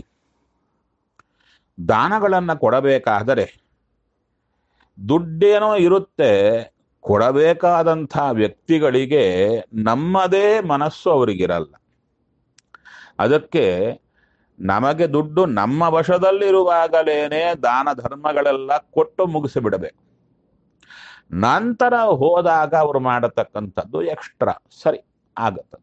ದಾನಗಳನ್ನು ಕೊಡಬೇಕಾದರೆ ದುಡ್ಡೇನೋ ಇರುತ್ತೆ ಕೊಡಬೇಕಾದಂಥ ವ್ಯಕ್ತಿಗಳಿಗೆ ನಮ್ಮದೇ ಮನಸ್ಸು ಅವರಿಗಿರಲ್ಲ ಅದಕ್ಕೆ ನಮಗೆ ದುಡ್ಡು ನಮ್ಮ ವಶದಲ್ಲಿರುವಾಗಲೇನೆ ದಾನ ಧರ್ಮಗಳೆಲ್ಲ ಕೊಟ್ಟು ಮುಗಿಸಿಬಿಡಬೇಕು ನಂತರ ಹೋದಾಗ ಅವರು ಮಾಡತಕ್ಕಂಥದ್ದು ಎಕ್ಸ್ಟ್ರಾ ಸರಿ ಆಗತ್ತದು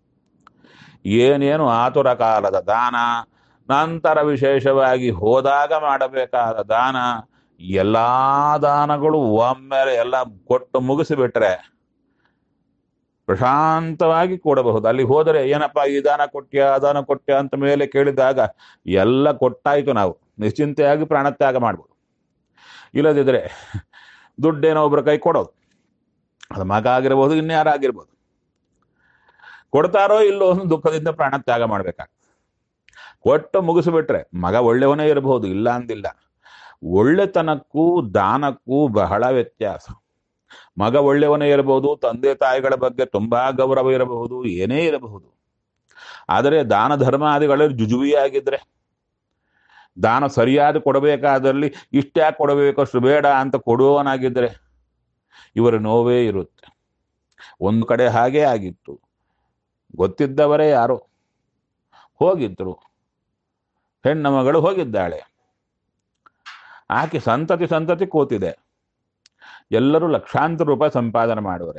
ಏನೇನು ಆತುರ ಕಾಲದ ದಾನ ನಂತರ ವಿಶೇಷವಾಗಿ ಹೋದಾಗ ಮಾಡಬೇಕಾದ ದಾನ ಎಲ್ಲಾ ದಾನಗಳು ಒಮ್ಮೆಲೆ ಎಲ್ಲ ಕೊಟ್ಟು ಮುಗಿಸಿಬಿಟ್ರೆ ಪ್ರಶಾಂತವಾಗಿ ಕೊಡಬಹುದು ಅಲ್ಲಿ ಹೋದರೆ ಏನಪ್ಪ ಈ ದಾನ ಕೊಟ್ಯ ಆ ದಾನ ಕೊಟ್ಯ ಅಂತ ಮೇಲೆ ಕೇಳಿದಾಗ ಎಲ್ಲ ಕೊಟ್ಟಾಯ್ತು ನಾವು ನಿಶ್ಚಿಂತೆಯಾಗಿ ಪ್ರಾಣತ್ಯಾಗ ಮಾಡ್ಬೋದು ಇಲ್ಲದಿದ್ರೆ ದುಡ್ಡೇನೋ ಒಬ್ಬರ ಕೈ ಕೊಡೋದು ಅದು ಮಗ ಆಗಿರ್ಬೋದು ಇನ್ಯಾರಾಗಿರ್ಬೋದು ಕೊಡ್ತಾರೋ ಇಲ್ಲೋ ಒಂದು ದುಃಖದಿಂದ ಪ್ರಾಣತ್ಯಾಗ ಮಾಡ್ಬೇಕಾಗ್ತದೆ ಕೊಟ್ಟು ಮುಗಿಸ್ಬಿಟ್ರೆ ಮಗ ಒಳ್ಳೆಯವನೇ ಇರಬಹುದು ಇಲ್ಲ ಅಂದಿಲ್ಲ ಒಳ್ಳೆತನಕ್ಕೂ ದಾನಕ್ಕೂ ಬಹಳ ವ್ಯತ್ಯಾಸ ಮಗ ಒಳ್ಳೆಯವನೇ ಇರಬಹುದು ತಂದೆ ತಾಯಿಗಳ ಬಗ್ಗೆ ತುಂಬಾ ಗೌರವ ಇರಬಹುದು ಏನೇ ಇರಬಹುದು ಆದರೆ ದಾನ ಧರ್ಮಾದಿಗಳಲ್ಲಿ ಜುಜುವಿಯಾಗಿದ್ರೆ ದಾನ ಸರಿಯಾದ ಕೊಡಬೇಕಾದಲ್ಲಿ ಇಷ್ಟ್ಯಾಕೆ ಕೊಡಬೇಕು ಅಷ್ಟು ಬೇಡ ಅಂತ ಕೊಡುವವನಾಗಿದ್ದರೆ ಇವರ ನೋವೇ ಇರುತ್ತೆ ಒಂದು ಕಡೆ ಹಾಗೇ ಆಗಿತ್ತು ಗೊತ್ತಿದ್ದವರೇ ಯಾರೋ ಹೋಗಿದ್ರು ಹೆಣ್ಣ ಮಗಳು ಹೋಗಿದ್ದಾಳೆ ಆಕೆ ಸಂತತಿ ಸಂತತಿ ಕೂತಿದೆ ಎಲ್ಲರೂ ಲಕ್ಷಾಂತರ ರೂಪಾಯಿ ಸಂಪಾದನೆ ಮಾಡುವರೆ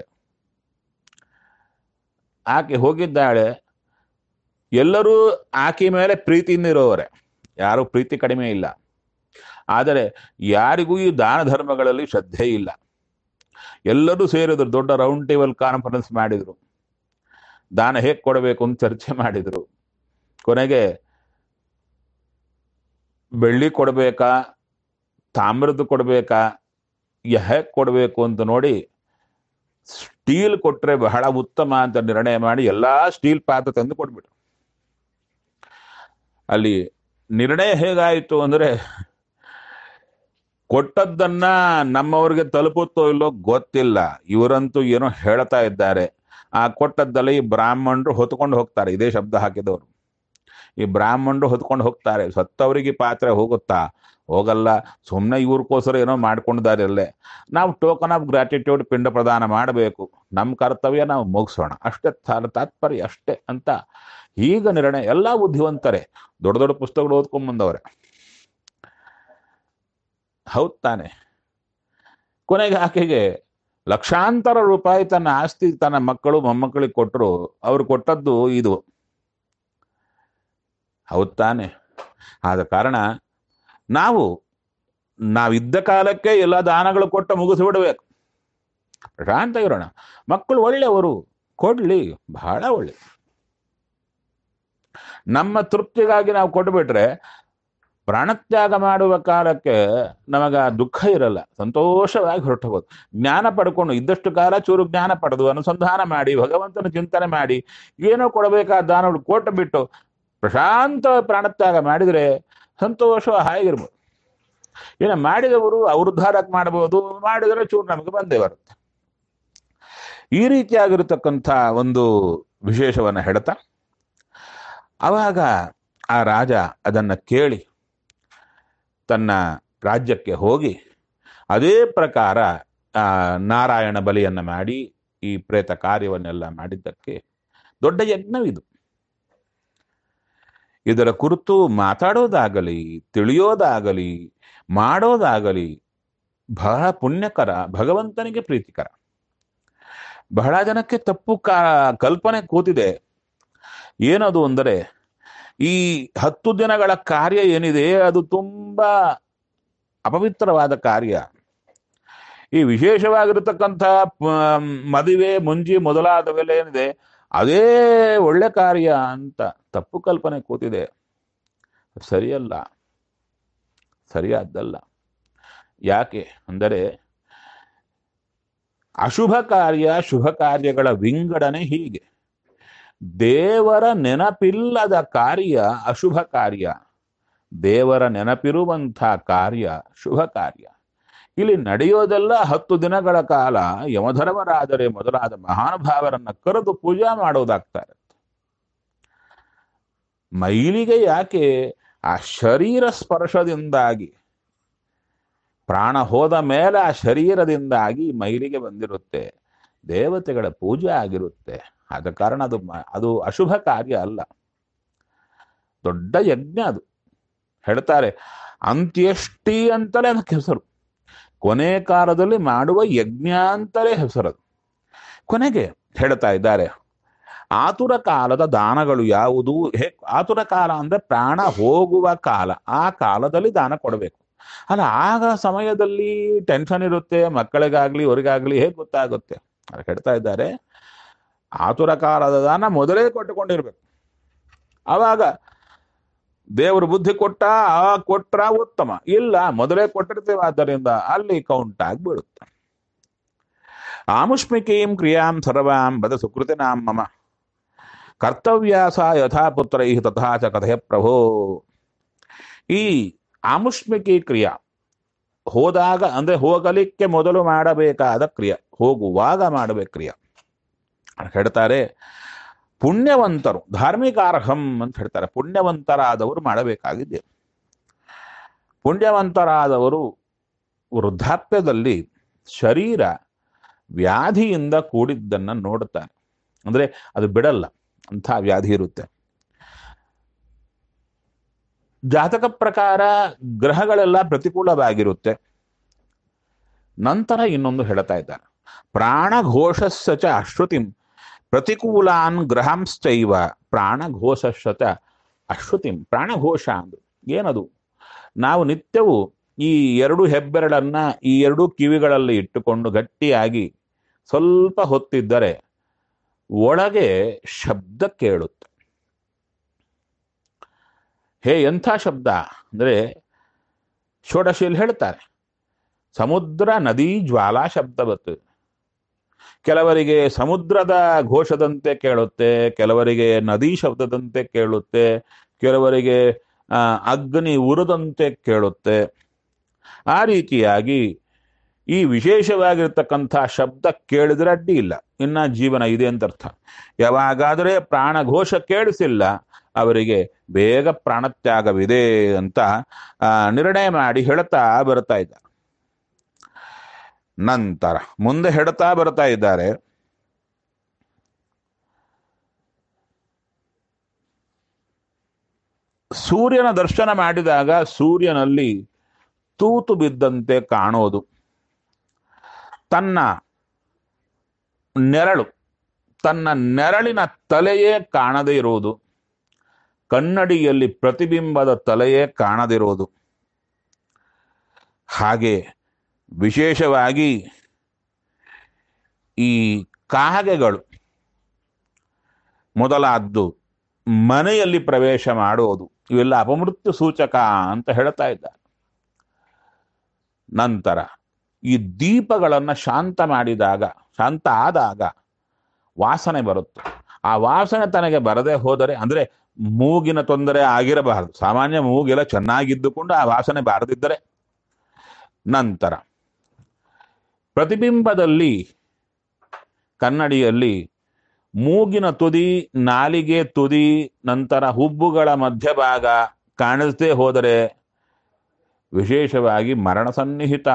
ಆಕೆ ಹೋಗಿದ್ದಾಳೆ ಎಲ್ಲರೂ ಆಕೆ ಮೇಲೆ ಪ್ರೀತಿಯಿಂದ ಇರೋವರೆ ಯಾರು ಪ್ರೀತಿ ಕಡಿಮೆ ಇಲ್ಲ ಆದರೆ ಯಾರಿಗೂ ಈ ದಾನ ಧರ್ಮಗಳಲ್ಲಿ ಶ್ರದ್ಧೆ ಇಲ್ಲ ಎಲ್ಲರೂ ಸೇರಿದ್ರು ದೊಡ್ಡ ರೌಂಡ್ ಟೇಬಲ್ ಕಾನ್ಫರೆನ್ಸ್ ಮಾಡಿದ್ರು ದಾನ ಹೇಗೆ ಕೊಡಬೇಕು ಅಂತ ಚರ್ಚೆ ಮಾಡಿದ್ರು ಕೊನೆಗೆ ಬೆಳ್ಳಿ ಕೊಡಬೇಕಾ ತಾಮ್ರದ್ದು ಕೊಡಬೇಕಾ ಹೇಗೆ ಕೊಡಬೇಕು ಅಂತ ನೋಡಿ ಸ್ಟೀಲ್ ಕೊಟ್ರೆ ಬಹಳ ಉತ್ತಮ ಅಂತ ನಿರ್ಣಯ ಮಾಡಿ ಎಲ್ಲಾ ಸ್ಟೀಲ್ ಪಾತ್ರೆ ತಂದು ಕೊಟ್ಬಿಟ್ರು ಅಲ್ಲಿ ನಿರ್ಣಯ ಹೇಗಾಯಿತು ಅಂದ್ರೆ ಕೊಟ್ಟದ್ದನ್ನ ನಮ್ಮವ್ರಿಗೆ ತಲುಪುತ್ತೋ ಇಲ್ಲೋ ಗೊತ್ತಿಲ್ಲ ಇವರಂತೂ ಏನೋ ಹೇಳ್ತಾ ಇದ್ದಾರೆ ಆ ಕೊಟ್ಟದ್ದಲ್ಲ ಈ ಬ್ರಾಹ್ಮಣರು ಹೊತ್ಕೊಂಡು ಹೋಗ್ತಾರೆ ಇದೇ ಶಬ್ದ ಹಾಕಿದವರು ಈ ಬ್ರಾಹ್ಮಣರು ಹೊತ್ಕೊಂಡು ಹೋಗ್ತಾರೆ ಸತ್ತವರಿಗೆ ಪಾತ್ರೆ ಹೋಗುತ್ತಾ ಹೋಗಲ್ಲ ಸುಮ್ಮನೆ ಇವ್ರಿಗೋಸ್ಕರ ಏನೋ ಮಾಡ್ಕೊಂಡಿದ್ದಾರೆ ಅಲ್ಲೇ ನಾವು ಟೋಕನ್ ಆಫ್ ಗ್ರಾಟಿಟ್ಯೂಡ್ ಪಿಂಡ ಪ್ರದಾನ ಮಾಡಬೇಕು ನಮ್ಮ ಕರ್ತವ್ಯ ನಾವು ಮುಗಿಸೋಣ ಅಷ್ಟೇ ತಾ- ತಾತ್ಪರ್ಯ ಅಷ್ಟೇ ಅಂತ ಈಗ ನಿರ್ಣಯ ಎಲ್ಲ ಬುದ್ಧಿವಂತರೇ ದೊಡ್ಡ ದೊಡ್ಡ ಪುಸ್ತಕಗಳು ಓದ್ಕೊಂಡ್ ಬಂದವ್ರೆ ಹೌದ್ ತಾನೆ ಕೊನೆಗೆ ಆಕೆಗೆ ಲಕ್ಷಾಂತರ ರೂಪಾಯಿ ತನ್ನ ಆಸ್ತಿ ತನ್ನ ಮಕ್ಕಳು ಮೊಮ್ಮಕ್ಕಳಿಗೆ ಕೊಟ್ಟರು ಅವ್ರು ಕೊಟ್ಟದ್ದು ಇದು ಹೌದ್ ತಾನೆ ಆದ ಕಾರಣ ನಾವು ನಾವಿದ್ದ ಕಾಲಕ್ಕೆ ಎಲ್ಲ ದಾನಗಳು ಕೊಟ್ಟು ಮುಗಿಸಿಬಿಡ್ಬೇಕು ಪ್ರಶಾಂತ ಇರೋಣ ಮಕ್ಕಳು ಒಳ್ಳೆಯವರು ಕೊಡ್ಲಿ ಬಹಳ ಒಳ್ಳೆ ನಮ್ಮ ತೃಪ್ತಿಗಾಗಿ ನಾವು ಕೊಟ್ಬಿಟ್ರೆ ಪ್ರಾಣತ್ಯಾಗ ಮಾಡುವ ಕಾಲಕ್ಕೆ ನಮಗ ದುಃಖ ಇರಲ್ಲ ಸಂತೋಷವಾಗಿ ಹೊರಟು ಹೋಗೋದು ಜ್ಞಾನ ಪಡ್ಕೊಂಡು ಇದ್ದಷ್ಟು ಕಾಲ ಚೂರು ಜ್ಞಾನ ಪಡೆದು ಅನುಸಂಧಾನ ಮಾಡಿ ಭಗವಂತನ ಚಿಂತನೆ ಮಾಡಿ ಏನೋ ಕೊಡಬೇಕಾದ ದಾನಗಳು ಕೊಟ್ಟು ಬಿಟ್ಟು ಪ್ರಶಾಂತ ಪ್ರಾಣತ್ಯಾಗ ಮಾಡಿದ್ರೆ ಸಂತೋಷ ಹಾಗಿರ್ಬೋದು ಏನ ಮಾಡಿದವರು ಅವ್ರ ಉದ್ಧಾರಕ್ಕೆ ಮಾಡಬಹುದು ಮಾಡಿದರೆ ಚೂರು ನಮಗೆ ಬಂದೇ ಬರುತ್ತೆ ಈ ರೀತಿಯಾಗಿರತಕ್ಕಂಥ ಒಂದು ವಿಶೇಷವನ್ನ ಹೇಳ್ತಾ ಅವಾಗ ಆ ರಾಜ ಅದನ್ನ ಕೇಳಿ ತನ್ನ ರಾಜ್ಯಕ್ಕೆ ಹೋಗಿ ಅದೇ ಪ್ರಕಾರ ಆ ನಾರಾಯಣ ಬಲಿಯನ್ನ ಮಾಡಿ ಈ ಪ್ರೇತ ಕಾರ್ಯವನ್ನೆಲ್ಲ ಮಾಡಿದ್ದಕ್ಕೆ ದೊಡ್ಡ ಯಜ್ಞವಿದು ಇದರ ಕುರಿತು ಮಾತಾಡೋದಾಗಲಿ ತಿಳಿಯೋದಾಗಲಿ ಮಾಡೋದಾಗಲಿ ಬಹಳ ಪುಣ್ಯಕರ ಭಗವಂತನಿಗೆ ಪ್ರೀತಿಕರ ಬಹಳ ಜನಕ್ಕೆ ತಪ್ಪು ಕಾ ಕಲ್ಪನೆ ಕೂತಿದೆ ಏನದು ಅಂದರೆ ಈ ಹತ್ತು ದಿನಗಳ ಕಾರ್ಯ ಏನಿದೆ ಅದು ತುಂಬಾ ಅಪವಿತ್ರವಾದ ಕಾರ್ಯ ಈ ವಿಶೇಷವಾಗಿರತಕ್ಕಂಥ ಪ- ಮದುವೆ ಮುಂಜಿ ಮೊದಲಾದವೆಲ್ಲ ಏನಿದೆ ಅದೇ ಒಳ್ಳೆ ಕಾರ್ಯ ಅಂತ ತಪ್ಪು ಕಲ್ಪನೆ ಕೂತಿದೆ ಸರಿಯಲ್ಲ ಸರಿಯಾದ್ದಲ್ಲ ಯಾಕೆ ಅಂದರೆ ಅಶುಭ ಕಾರ್ಯ ಶುಭ ಕಾರ್ಯಗಳ ವಿಂಗಡಣೆ ಹೀಗೆ ದೇವರ ನೆನಪಿಲ್ಲದ ಕಾರ್ಯ ಅಶುಭ ಕಾರ್ಯ ದೇವರ ನೆನಪಿರುವಂಥ ಕಾರ್ಯ ಶುಭ ಕಾರ್ಯ ಇಲ್ಲಿ ನಡೆಯೋದೆಲ್ಲ ಹತ್ತು ದಿನಗಳ ಕಾಲ ಯಮಧರ್ಮರಾದರೆ ಮೊದಲಾದ ಮಹಾನುಭಾವರನ್ನ ಕರೆದು ಪೂಜಾ ಮಾಡೋದಾಗ್ತಾ ಇರುತ್ತೆ ಮೈಲಿಗೆ ಯಾಕೆ ಆ ಶರೀರ ಸ್ಪರ್ಶದಿಂದಾಗಿ ಪ್ರಾಣ ಹೋದ ಮೇಲೆ ಆ ಶರೀರದಿಂದಾಗಿ ಮೈಲಿಗೆ ಬಂದಿರುತ್ತೆ ದೇವತೆಗಳ ಪೂಜೆ ಆಗಿರುತ್ತೆ ಆದ ಕಾರಣ ಅದು ಮ- ಅದು ಅಶುಭ ಕಾರ್ಯ ಅಲ್ಲ ದೊಡ್ಡ ಯಜ್ಞ ಅದು ಹೇಳ್ತಾರೆ ಅಂತ್ಯಷ್ಟಿ ಅಂತಲೇ ಅದಕ್ಕೆ ಹೆಸರು ಕೊನೆ ಕಾಲದಲ್ಲಿ ಮಾಡುವ ಯಜ್ಞ ಅಂತಲೇ ಹೆಸರದು ಕೊನೆಗೆ ಹೇಳ್ತಾ ಇದ್ದಾರೆ ಆತುರ ಕಾಲದ ದಾನಗಳು ಯಾವುದು ಹೇ ಆತುರ ಕಾಲ ಅಂದ್ರೆ ಪ್ರಾಣ ಹೋಗುವ ಕಾಲ ಆ ಕಾಲದಲ್ಲಿ ದಾನ ಕೊಡಬೇಕು ಅಲ್ಲ ಆಗ ಸಮಯದಲ್ಲಿ ಟೆನ್ಷನ್ ಇರುತ್ತೆ ಮಕ್ಕಳಿಗಾಗ್ಲಿ ಅವರಿಗಾಗ್ಲಿ ಹೇಗೆ ಗೊತ್ತಾಗುತ್ತೆ ಅದಕ್ಕೆ ಹೇಳ್ತಾ ಇದ್ದಾರೆ ಆತುರ ಕಾಲದ ದಾನ ಮೊದಲೇ ಕೊಟ್ಟುಕೊಂಡಿರ್ಬೇಕು ಆವಾಗ ದೇವರು ಬುದ್ಧಿ ಕೊಟ್ಟ ಆ ಕೊಟ್ರ ಉತ್ತಮ ಇಲ್ಲ ಮೊದಲೇ ಕೊಟ್ಟಿರ್ತೇವೆ ಆದ್ದರಿಂದ ಅಲ್ಲಿ ಕೌಂಟ್ ಆಗಿಬಿಡುತ್ತೆ ಆಮುಷ್ಮಿಕೀಂ ಕ್ರಿಯಾಂ ಸರ್ವಾಂ ಬದ ಸುಕೃತಿನಾಂ ಮಮ ಕರ್ತವ್ಯಾಸ ಯಥಾ ಪುತ್ರೈ ತಥಾ ಚ ಕಥೆಯ ಪ್ರಭೋ ಈ ಆಮುಷ್ಮಿಕಿ ಕ್ರಿಯಾ ಹೋದಾಗ ಅಂದ್ರೆ ಹೋಗಲಿಕ್ಕೆ ಮೊದಲು ಮಾಡಬೇಕಾದ ಕ್ರಿಯೆ ಹೋಗುವಾಗ ಮಾಡಬೇಕು ಕ್ರಿಯೆ ಹೇಳ್ತಾರೆ ಪುಣ್ಯವಂತರು ಧಾರ್ಮಿಕಾರ್ಹಂ ಅಂತ ಹೇಳ್ತಾರೆ ಪುಣ್ಯವಂತರಾದವರು ಮಾಡಬೇಕಾಗಿದೆ ಪುಣ್ಯವಂತರಾದವರು ವೃದ್ಧಾಪ್ಯದಲ್ಲಿ ಶರೀರ ವ್ಯಾಧಿಯಿಂದ ಕೂಡಿದ್ದನ್ನ ನೋಡುತ್ತಾರೆ ಅಂದ್ರೆ ಅದು ಬಿಡಲ್ಲ ಅಂಥ ವ್ಯಾಧಿ ಇರುತ್ತೆ ಜಾತಕ ಪ್ರಕಾರ ಗ್ರಹಗಳೆಲ್ಲ ಪ್ರತಿಕೂಲವಾಗಿರುತ್ತೆ ನಂತರ ಇನ್ನೊಂದು ಹೇಳ್ತಾ ಇದ್ದಾರೆ ಪ್ರಾಣಘೋಷಸ್ಸ ಚ ಅಶ್ರುತಿಂ ಪ್ರತಿಕೂಲಾನ್ ಗ್ರಹಾಂಶ್ಚೈವ ಪ್ರಾಣಘೋಷಸ್ಸ ಚ ಅಶ್ರುತಿಂ ಪ್ರಾಣಘೋಷ ಅಂದು ಏನದು ನಾವು ನಿತ್ಯವೂ ಈ ಎರಡು ಹೆಬ್ಬೆರಳನ್ನ ಈ ಎರಡು ಕಿವಿಗಳಲ್ಲಿ ಇಟ್ಟುಕೊಂಡು ಗಟ್ಟಿಯಾಗಿ ಸ್ವಲ್ಪ ಹೊತ್ತಿದ್ದರೆ ಒಳಗೆ ಶಬ್ದ ಕೇಳುತ್ತೆ ಹೇ ಎಂಥ ಶಬ್ದ ಅಂದ್ರೆ ಷೋಡಶಿಯಲ್ಲಿ ಹೇಳ್ತಾರೆ ಸಮುದ್ರ ನದಿ ಜ್ವಾಲಾ ಶಬ್ದ ಬರ್ತದೆ ಕೆಲವರಿಗೆ ಸಮುದ್ರದ ಘೋಷದಂತೆ ಕೇಳುತ್ತೆ ಕೆಲವರಿಗೆ ನದಿ ಶಬ್ದದಂತೆ ಕೇಳುತ್ತೆ ಕೆಲವರಿಗೆ ಆ, ಅಗ್ನಿ ಉರಿದಂತೆ ಕೇಳುತ್ತೆ ಆ ರೀತಿಯಾಗಿ ಈ ವಿಶೇಷವಾಗಿರ್ತಕ್ಕಂಥ ಶಬ್ದ ಕೇಳಿದ್ರೆ ಅಡ್ಡಿ ಇಲ್ಲ ಇನ್ನ ಜೀವನ ಇದೆ ಅಂತ ಅರ್ಥ ಯಾವಾಗಾದರೆ ಪ್ರಾಣಘೋಷ ಕೇಳಿಸಿಲ್ಲ ಅವರಿಗೆ ಬೇಗ ಪ್ರಾಣತ್ಯಾಗವಿದೆ ಅಂತ ಆ, ನಿರ್ಣಯ ಮಾಡಿ ಹೇಳ್ತಾ ಬರ್ತಾ ಇದ್ದಾರೆ ನಂತರ ಮುಂದೆ ಹೇಳ್ತಾ ಬರ್ತಾ ಇದ್ದಾರೆ ಸೂರ್ಯನ ದರ್ಶನ ಮಾಡಿದಾಗ ಸೂರ್ಯನಲ್ಲಿ ತೂತು ಬಿದ್ದಂತೆ ಕಾಣೋದು ತನ್ನ ನೆರಳು ತನ್ನ ನೆರಳಿನ ತಲೆಯೇ ಕಾಣದೇ ಇರುವುದು ಕನ್ನಡಿಯಲ್ಲಿ ಪ್ರತಿಬಿಂಬದ ತಲೆಯೇ ಕಾಣದಿರುವುದು ಹಾಗೆ ವಿಶೇಷವಾಗಿ ಈ ಕಾಗೆಗಳು ಮೊದಲಾದ್ದು ಮನೆಯಲ್ಲಿ ಪ್ರವೇಶ ಮಾಡುವುದು ಇವೆಲ್ಲ ಅಪಮೃತ್ಯು ಸೂಚಕ ಅಂತ ಹೇಳ್ತಾ ಇದ್ದಾರೆ ನಂತರ ಈ ದೀಪಗಳನ್ನು ಶಾಂತ ಮಾಡಿದಾಗ ಶಾಂತ ಆದಾಗ ವಾಸನೆ ಬರುತ್ತೆ ಆ ವಾಸನೆ ತನಗೆ ಬರದೆ ಹೋದರೆ ಅಂದ್ರೆ ಮೂಗಿನ ತೊಂದರೆ ಆಗಿರಬಾರದು ಸಾಮಾನ್ಯ ಮೂಗೆಲ್ಲ ಚೆನ್ನಾಗಿದ್ದುಕೊಂಡು ಆ ವಾಸನೆ ಬಾರದಿದ್ದರೆ ನಂತರ ಪ್ರತಿಬಿಂಬದಲ್ಲಿ ಕನ್ನಡಿಯಲ್ಲಿ ಮೂಗಿನ ತುದಿ ನಾಲಿಗೆ ತುದಿ ನಂತರ ಹುಬ್ಬುಗಳ ಮಧ್ಯಭಾಗ ಕಾಣಿಸದೆ ಹೋದರೆ ವಿಶೇಷವಾಗಿ ಮರಣ ಸನ್ನಿಹಿತ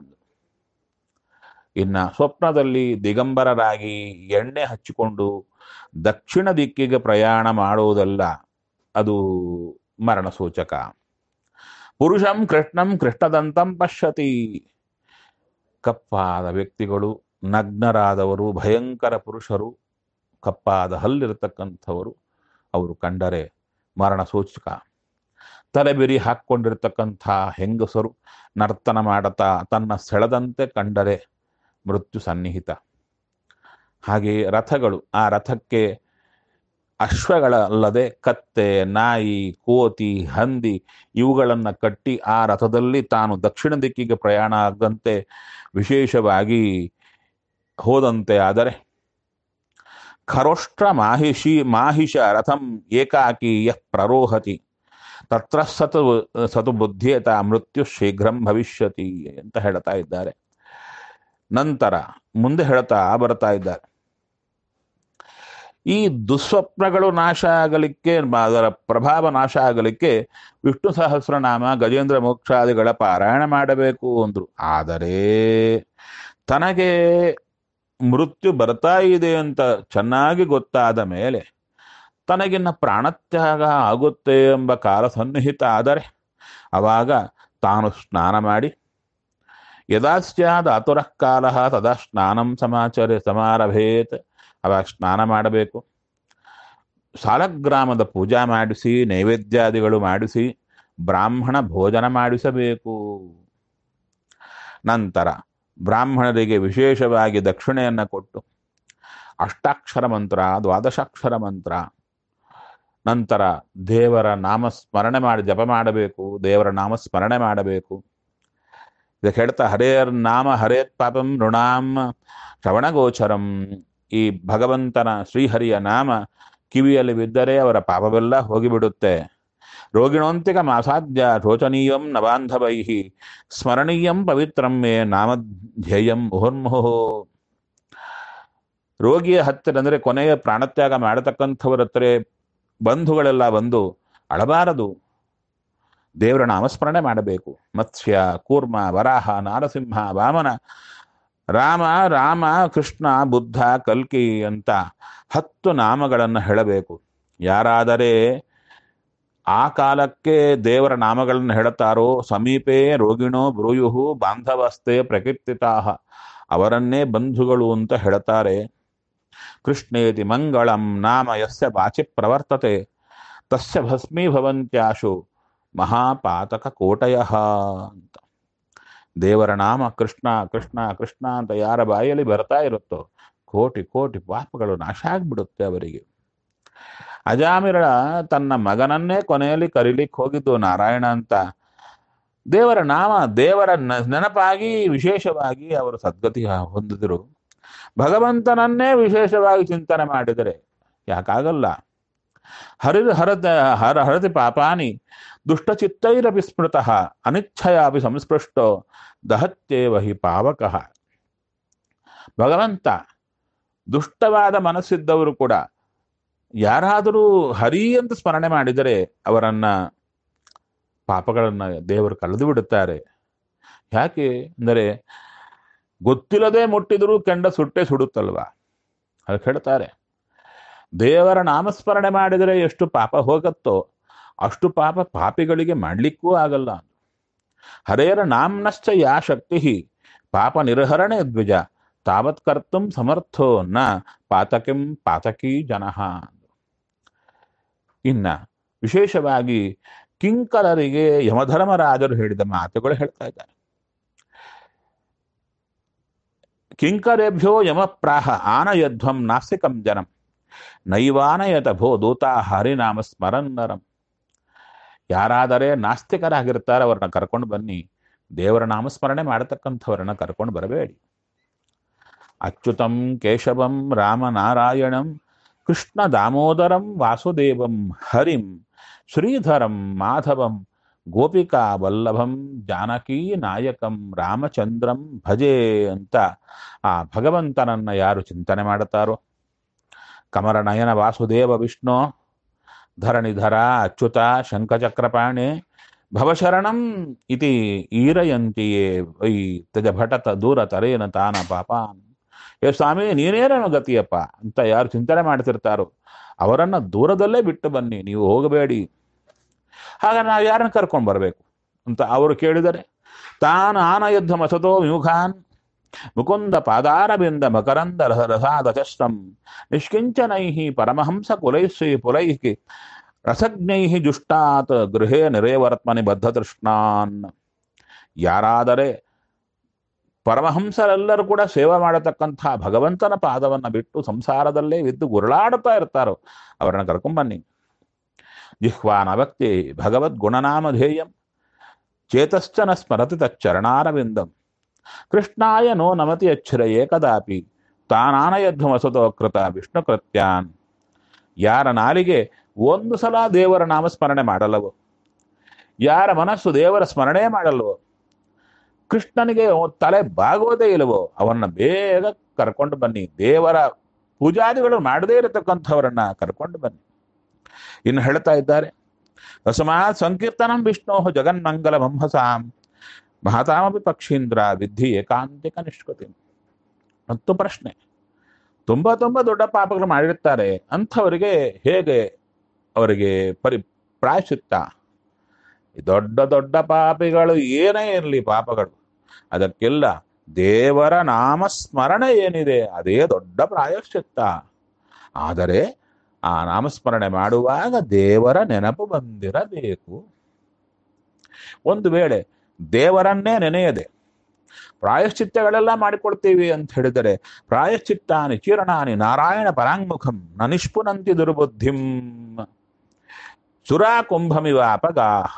ಇನ್ನ ಸ್ವಪ್ನದಲ್ಲಿ ದಿಗಂಬರರಾಗಿ ಎಣ್ಣೆ ಹಚ್ಚಿಕೊಂಡು ದಕ್ಷಿಣ ದಿಕ್ಕಿಗೆ ಪ್ರಯಾಣ ಮಾಡುವುದಲ್ಲ ಅದು ಮರಣ ಸೂಚಕ ಪುರುಷಂ ಕೃಷ್ಣಂ ಕೃಷ್ಣದಂತಂ ಪಶ್ಯತಿ ಕಪ್ಪಾದ ವ್ಯಕ್ತಿಗಳು ನಗ್ನರಾದವರು ಭಯಂಕರ ಪುರುಷರು ಕಪ್ಪಾದ ಹಲ್ಲಿರತಕ್ಕಂಥವರು ಅವರು ಕಂಡರೆ ಮರಣ ಸೂಚಕ ತಲೆಬಿರಿ ಹಾಕ್ಕೊಂಡಿರ್ತಕ್ಕಂಥ ಹೆಂಗಸರು ನರ್ತನ ಮಾಡುತ್ತಾ ತನ್ನ ಸೆಳೆದಂತೆ ಕಂಡರೆ ಮೃತ್ಯು ಸನ್ನಿಹಿತ ಹಾಗೆ ರಥಗಳು ಆ ರಥಕ್ಕೆ ಅಶ್ವಗಳಲ್ಲದೆ ಕತ್ತೆ ನಾಯಿ ಕೋತಿ ಹಂದಿ ಇವುಗಳನ್ನು ಕಟ್ಟಿ ಆ ರಥದಲ್ಲಿ ತಾನು ದಕ್ಷಿಣ ದಿಕ್ಕಿಗೆ ಪ್ರಯಾಣ ಆಗದಂತೆ ವಿಶೇಷವಾಗಿ ಹೋದಂತೆ ಆದರೆ ಖರೋಷ್ಟ್ರ ಮಾಹಿಷಿ ಮಾಹಿಷ ರಥಂ ಏಕಾಕಿ ಯಃ ಪ್ರರೋಹತಿ ತತ್ರ ಸತು ಸತು ಬುದ್ಧಿಯತ ಮೃತ್ಯು ಶೀಘ್ರಂ ಭವಿಷ್ಯತಿ ಅಂತ ಹೇಳ್ತಾ ಇದ್ದಾರೆ ನಂತರ ಮುಂದೆ ಹೇಳ್ತಾ ಬರ್ತಾ ಇದ್ದಾರೆ ಈ ದುಸ್ವಪ್ನಗಳು ನಾಶ ಆಗಲಿಕ್ಕೆ ಅದರ ಪ್ರಭಾವ ನಾಶ ಆಗಲಿಕ್ಕೆ ವಿಷ್ಣು ಸಹಸ್ರನಾಮ ಗಜೇಂದ್ರ ಮೋಕ್ಷಾದಿಗಳ ಪಾರಾಯಣ ಮಾಡಬೇಕು ಅಂದ್ರು ಆದರೆ ತನಗೆ ಮೃತ್ಯು ಬರ್ತಾ ಇದೆ ಅಂತ ಚೆನ್ನಾಗಿ ಗೊತ್ತಾದ ಮೇಲೆ ತನಗಿನ್ನ ಪ್ರಾಣತ್ಯಾಗ ಆಗುತ್ತೆ ಎಂಬ ಕಾಲ ಸನ್ನಿಹಿತ ಆದರೆ ಅವಾಗ ತಾನು ಸ್ನಾನ ಮಾಡಿ ಯದಾ ಸ್ಯಾದ ಅತುರಃ ಕಾಲ ತದಾ ಸ್ನಾನಂ ಸಮಾಚರ ಸಮಾರಭೇತ್ ಅವಾಗ ಸ್ನಾನ ಮಾಡಬೇಕು ಸಾಲಗ್ರಾಮದ ಪೂಜಾ ಮಾಡಿಸಿ ನೈವೇದ್ಯಾದಿಗಳು ಮಾಡಿಸಿ ಬ್ರಾಹ್ಮಣ ಭೋಜನ ಮಾಡಿಸಬೇಕು ನಂತರ ಬ್ರಾಹ್ಮಣರಿಗೆ ವಿಶೇಷವಾಗಿ ದಕ್ಷಿಣೆಯನ್ನು ಕೊಟ್ಟು ಅಷ್ಟಾಕ್ಷರ ಮಂತ್ರ ದ್ವಾದಶಾಕ್ಷರ ಮಂತ್ರ ನಂತರ ದೇವರ ನಾಮ ಸ್ಮರಣೆ ಮಾಡಿ ಜಪ ಮಾಡಬೇಕು ದೇವರ ನಾಮ ಸ್ಮರಣೆ ಮಾಡಬೇಕು ಇದಕ್ಕೆ ಹೇಳ್ತಾ ಹರೇರ್ ನಾಮ ಹರೇತ್ ಪಾಪಂ ನೃಣಾಂ ಶ್ರವಣಗೋಚರಂ ಈ ಭಗವಂತನ ಶ್ರೀಹರಿಯ ನಾಮ ಕಿವಿಯಲ್ಲಿ ಬಿದ್ದರೆ ಅವರ ಪಾಪವೆಲ್ಲ ಹೋಗಿಬಿಡುತ್ತೆ ರೋಗಿಣೋಂತಿಕ ಮಾಸಾಧ್ಯ ಶೋಚನೀಯಂ ನಬಾಂಧವೈ ಸ್ಮರಣೀಯಂ ಪವಿತ್ರಂ ಮೇ ನಾಮಧ್ಯೇಯಂ ಮುಹುರ್ಮುಹು ರೋಗಿಯ ಹತ್ತಿರ ಅಂದರೆ ಕೊನೆಯ ಪ್ರಾಣತ್ಯಾಗ ಮಾಡತಕ್ಕಂಥವರ ಹತ್ರ ಬಂಧುಗಳೆಲ್ಲ ಬಂದು ಅಳಬಾರದು ದೇವರ ನಾಮಸ್ಮರಣೆ ಮಾಡಬೇಕು ಮತ್ಸ್ಯ ಕೂರ್ಮ ವರಾಹ ನಾರಸಿಂಹ ವಾಮನ ರಾಮ ರಾಮ ಕೃಷ್ಣ ಬುದ್ಧ ಕಲ್ಕಿ ಅಂತ ಹತ್ತು ನಾಮಗಳನ್ನು ಹೇಳಬೇಕು ಯಾರಾದರೆ ಆ ಕಾಲಕ್ಕೆ ದೇವರ ನಾಮಗಳನ್ನು ಹೇಳುತ್ತಾರೋ ಸಮೀಪೆ ರೋಗಿಣೋ ಬ್ರೂಯುಹು ಬಾಂಧವಸ್ತೆ ಪ್ರಕೀರ್ತಿತಾ ಅವರನ್ನೇ ಬಂಧುಗಳು ಅಂತ ಹೇಳ್ತಾರೆ ಕೃಷ್ಣೇತಿ ಮಂಗಳಂ ನಾಮ ಯಸ್ಯ ವಾಚಿ ಪ್ರವರ್ತತೆ ತಸ್ಯ ಭಸ್ಮೀಭವಂತ್ಯಾಶು ಮಹಾಪಾತಕ ಕೋಟಯ ಅಂತ ದೇವರ ನಾಮ ಕೃಷ್ಣ ಕೃಷ್ಣ ಕೃಷ್ಣ ಅಂತ ಯಾರ ಬಾಯಲ್ಲಿ ಬರ್ತಾ ಇರುತ್ತೋ ಕೋಟಿ ಕೋಟಿ ಪಾಪಗಳು ನಾಶ ಆಗ್ಬಿಡುತ್ತೆ ಅವರಿಗೆ ಅಜಾಮಿರ ತನ್ನ ಮಗನನ್ನೇ ಕೊನೆಯಲ್ಲಿ ಕರೀಲಿಕ್ಕೆ ಹೋಗಿದ್ದು ನಾರಾಯಣ ಅಂತ ದೇವರ ನಾಮ ದೇವರ ನ- ನೆನಪಾಗಿ ವಿಶೇಷವಾಗಿ ಅವರು ಸದ್ಗತಿ ಹೊಂದಿದರು ಭಗವಂತನನ್ನೇ ವಿಶೇಷವಾಗಿ ಚಿಂತನೆ ಮಾಡಿದರೆ ಯಾಕಾಗಲ್ಲ ಹರಿದ ಹರದ ಹರ ಹರತಿ ಪಾಪಾನಿ ದುಷ್ಟಚಿತ್ತೈರಪಿ ಸ್ಮೃತಃ ಅನಿಚ್ಛಯಾಪಿ ಸಂಸ್ಪೃಷ್ಟೋ ದಹತ್ಯೇವ ಹಿ ಪಾವಕಃ ಭಗವಂತ ದುಷ್ಟವಾದ ಮನಸ್ಸಿದ್ದವರು ಕೂಡ ಯಾರಾದರೂ ಹರಿ ಅಂತ ಸ್ಮರಣೆ ಮಾಡಿದರೆ ಅವರನ್ನ ಪಾಪಗಳನ್ನ ದೇವರು ಕಳೆದು ಬಿಡುತ್ತಾರೆ ಯಾಕೆ ಅಂದರೆ ಗೊತ್ತಿಲ್ಲದೆ ಮುಟ್ಟಿದರೂ ಕೆಂಡ ಸುಟ್ಟೆ ಸುಡುತ್ತಲ್ವಾ ಅದಕ್ಕೆ ಹೇಳ್ತಾರೆ ದೇವರ ನಾಮಸ್ಮರಣೆ ಮಾಡಿದರೆ ಎಷ್ಟು ಪಾಪ ಹೋಗತ್ತೋ ಅಷ್ಟು ಪಾಪ ಪಾಪಿಗಳಿಗೆ ಮಾಡ್ಲಿಕ್ಕೂ ಆಗಲ್ಲ ಹರೇರ ನಾಮ್ನಶ್ಚ ಯಾ ಶಕ್ತಿ ಪಾಪ ನಿರ್ಹರಣೆ ದ್ವಿಜ ತಾವತ್ ಕರ್ತುಂ ಸಮರ್ಥೋ ನ ಪಾತಕಿಂ ಪಾತಕೀ ಜನಃ ಇನ್ನ ವಿಶೇಷವಾಗಿ ಕಿಂಕರರಿಗೆ ಯಮಧರ್ಮರಾಜರು ಹೇಳಿದ ಮಾತುಗಳು ಹೇಳ್ತಾ ಇದ್ದಾರೆ ಕಿಂಕರೇಭ್ಯೋ ಯಮಪ್ರಾಹ ಆನಯಧ್ವಂ ನಾಸ್ತಿಕಂ ಜನಂ ನೈವಾನಯತ ಭೋ ದೂತಾ ಹರಿನಾಮ ಸ್ಮರನ್ನರಂ ಯಾರಾದರೆ ನಾಸ್ತಿಕರಾಗಿರ್ತಾರೆ ಅವ್ರನ್ನ ಕರ್ಕೊಂಡು ಬನ್ನಿ ದೇವರ ನಾಮಸ್ಮರಣೆ ಮಾಡತಕ್ಕಂಥವ್ರನ್ನ ಕರ್ಕೊಂಡು ಬರಬೇಡಿ ಅಚ್ಯುತಂ ಕೇಶವಂ ರಾಮನಾರಾಯಣಂ ಕೃಷ್ಣ ದಾಮೋದರಂ ವಾಸುದೇವಂ ಹರಿಂ ಶ್ರೀಧರಂ ಮಾಧವಂ ಗೋಪಿಕಾ ವಲ್ಲಭಂ ಜಾನಕೀ ನಾಯಕಂ ರಾಮಚಂದ್ರಂ ಭಜೆ ಅಂತ ಆ ಭಗವಂತನನ್ನ ಯಾರು ಚಿಂತನೆ ಮಾಡುತ್ತಾರೋ ಕಮರನಯನ ವಾಸುದೇವ ವಿಷ್ಣು ಧರಣಿಧರ ಅಚ್ಯುತ ಶಂಖಚಕ್ರಪಾಣೆ ಭವಶರಣಂ ಇತಿ ಈರಯಂತಿಯೇ ವೈ ತಜ ಭಟತ ದೂರ ತರೇನ ತಾನ ಪಾಪಾನ್ ಏ ಸ್ವಾಮಿ ನೀನೇನೋ ಗತಿಯಪ್ಪ ಅಂತ ಯಾರು ಚಿಂತನೆ ಮಾಡ್ತಿರ್ತಾರೋ ಅವರನ್ನ ದೂರದಲ್ಲೇ ಬಿಟ್ಟು ಬನ್ನಿ ನೀವು ಹೋಗಬೇಡಿ ಹಾಗ ನಾವು ಯಾರನ್ನ ಕರ್ಕೊಂಡು ಬರಬೇಕು ಅಂತ ಅವರು ಕೇಳಿದರೆ ತಾನು ಆನಯುದ್ಧ ಮಸತೋ ವಿಮುಖಾನ್ ಮುಕುಂದ ಪಾದಾರವಿಂದ ಮಕರಂದ ರಸ ರಸಾದಚಸ್ರಂ ನಿಷ್ಕಿಂಚನೈ ಪರಮಹಂಸ ಕುಲೈಶ್ರೀ ಪುಲೈಹಿ ರಸಜ್ಞೈ ಜುಷ್ಟಾತ್ ಗೃಹೇ ನಿರೇವರ್ತ್ಮನಿ ಬದ್ಧತೃಷ್ಣಾನ್ ಯಾರಾದರೆ ಪರಮಹಂಸರೆಲ್ಲರೂ ಕೂಡ ಸೇವೆ ಮಾಡತಕ್ಕಂಥ ಭಗವಂತನ ಪಾದವನ್ನ ಬಿಟ್ಟು ಸಂಸಾರದಲ್ಲೇ ಬಿದ್ದು ಗುರುಳಾಡುತ್ತಾ ಇರ್ತಾರೋ ಅವರನ್ನ ಕರ್ಕೊಂಬನ್ನಿ ಜಿಹ್ವಾನವಕ್ತಿ ಭಗವದ್ ಗುಣನಾಮಧೇಯಂ ಚೇತಶ್ಚನ ಸ್ಮರತಿ ತಚ್ಚರಣಾರವಿಂದಂ ಕೃಷ್ಣಾಯ ನೋ ನಮತಿ ಅಚ್ಛ್ರಯೇ ಕದಾಪಿ ತಾನಾನಯಧ್ವಮಸತೋ ಕೃತ ವಿಷ್ಣು ಕೃತ್ಯಾನ್ ಯಾರ ನಾಲಿಗೆ ಒಂದು ಸಲ ದೇವರ ನಾಮಸ್ಮರಣೆ ಮಾಡಲ್ಲವೋ ಯಾರ ಮನಸ್ಸು ದೇವರ ಸ್ಮರಣೆ ಮಾಡಲ್ವೋ ಕೃಷ್ಣನಿಗೆ ತಲೆ ಬಾಗೋದೇ ಇಲ್ಲವೋ ಅವನ್ನ ಬೇಗ ಕರ್ಕೊಂಡು ಬನ್ನಿ ದೇವರ ಪೂಜಾದಿಗಳು ಮಾಡದೇ ಇರತಕ್ಕಂಥವರನ್ನ ಕರ್ಕೊಂಡು ಬನ್ನಿ ಇನ್ನು ಹೇಳ್ತಾ ಇದ್ದಾರೆ ರಸಮಾತ್ ಸಂಕೀರ್ತನಂ ವಿಷ್ಣೋ ಜಗನ್ಮಂಗಲ ಮಂಹಸಾಂ ಮಹತಾಮಪಿ ಪಕ್ಷೀಂದ್ರ ವಿಧಿ ಏಕಾಂತಿಕ ನಿಷ್ಕೃತಿ ಮತ್ತು ಪ್ರಶ್ನೆ ತುಂಬಾ ತುಂಬಾ ದೊಡ್ಡ ಪಾಪಗಳು ಮಾಡಿರ್ತಾರೆ ಅಂಥವರಿಗೆ ಹೇಗೆ ಅವರಿಗೆ ಪರಿ ಪ್ರಾಯಶ್ಚಿತ್ತ ಈ ದೊಡ್ಡ ದೊಡ್ಡ ಪಾಪಿಗಳು ಏನೇ ಇರಲಿ ಪಾಪಗಳು ಅದಕ್ಕೆಲ್ಲ ದೇವರ ನಾಮಸ್ಮರಣೆ ಏನಿದೆ ಅದೇ ದೊಡ್ಡ ಪ್ರಾಯಶ್ಚಿತ್ತ ಆದರೆ ಆ ನಾಮಸ್ಮರಣೆ ಮಾಡುವಾಗ ದೇವರ ನೆನಪು ಬಂದಿರಬೇಕು ಒಂದು ವೇಳೆ ದೇವರನ್ನೇ ನೆನೆಯದೆ ಪ್ರಾಯಶ್ಚಿತ್ತಗಳೆಲ್ಲ ಮಾಡಿಕೊಡ್ತೀವಿ ಅಂತ ಹೇಳಿದರೆ ಪ್ರಾಯಶ್ಚಿತ್ತಾನಿ ಚೀರಣಾನಿ ನಾರಾಯಣ ಪರಾಂಗುಖಂ ನ ನಿಷ್ಪುನಂತಿ ದುರ್ಬುದ್ಧಿಂ ಸುರಾ ಕುಂಭಮಿವ ಅಪಗಾಹ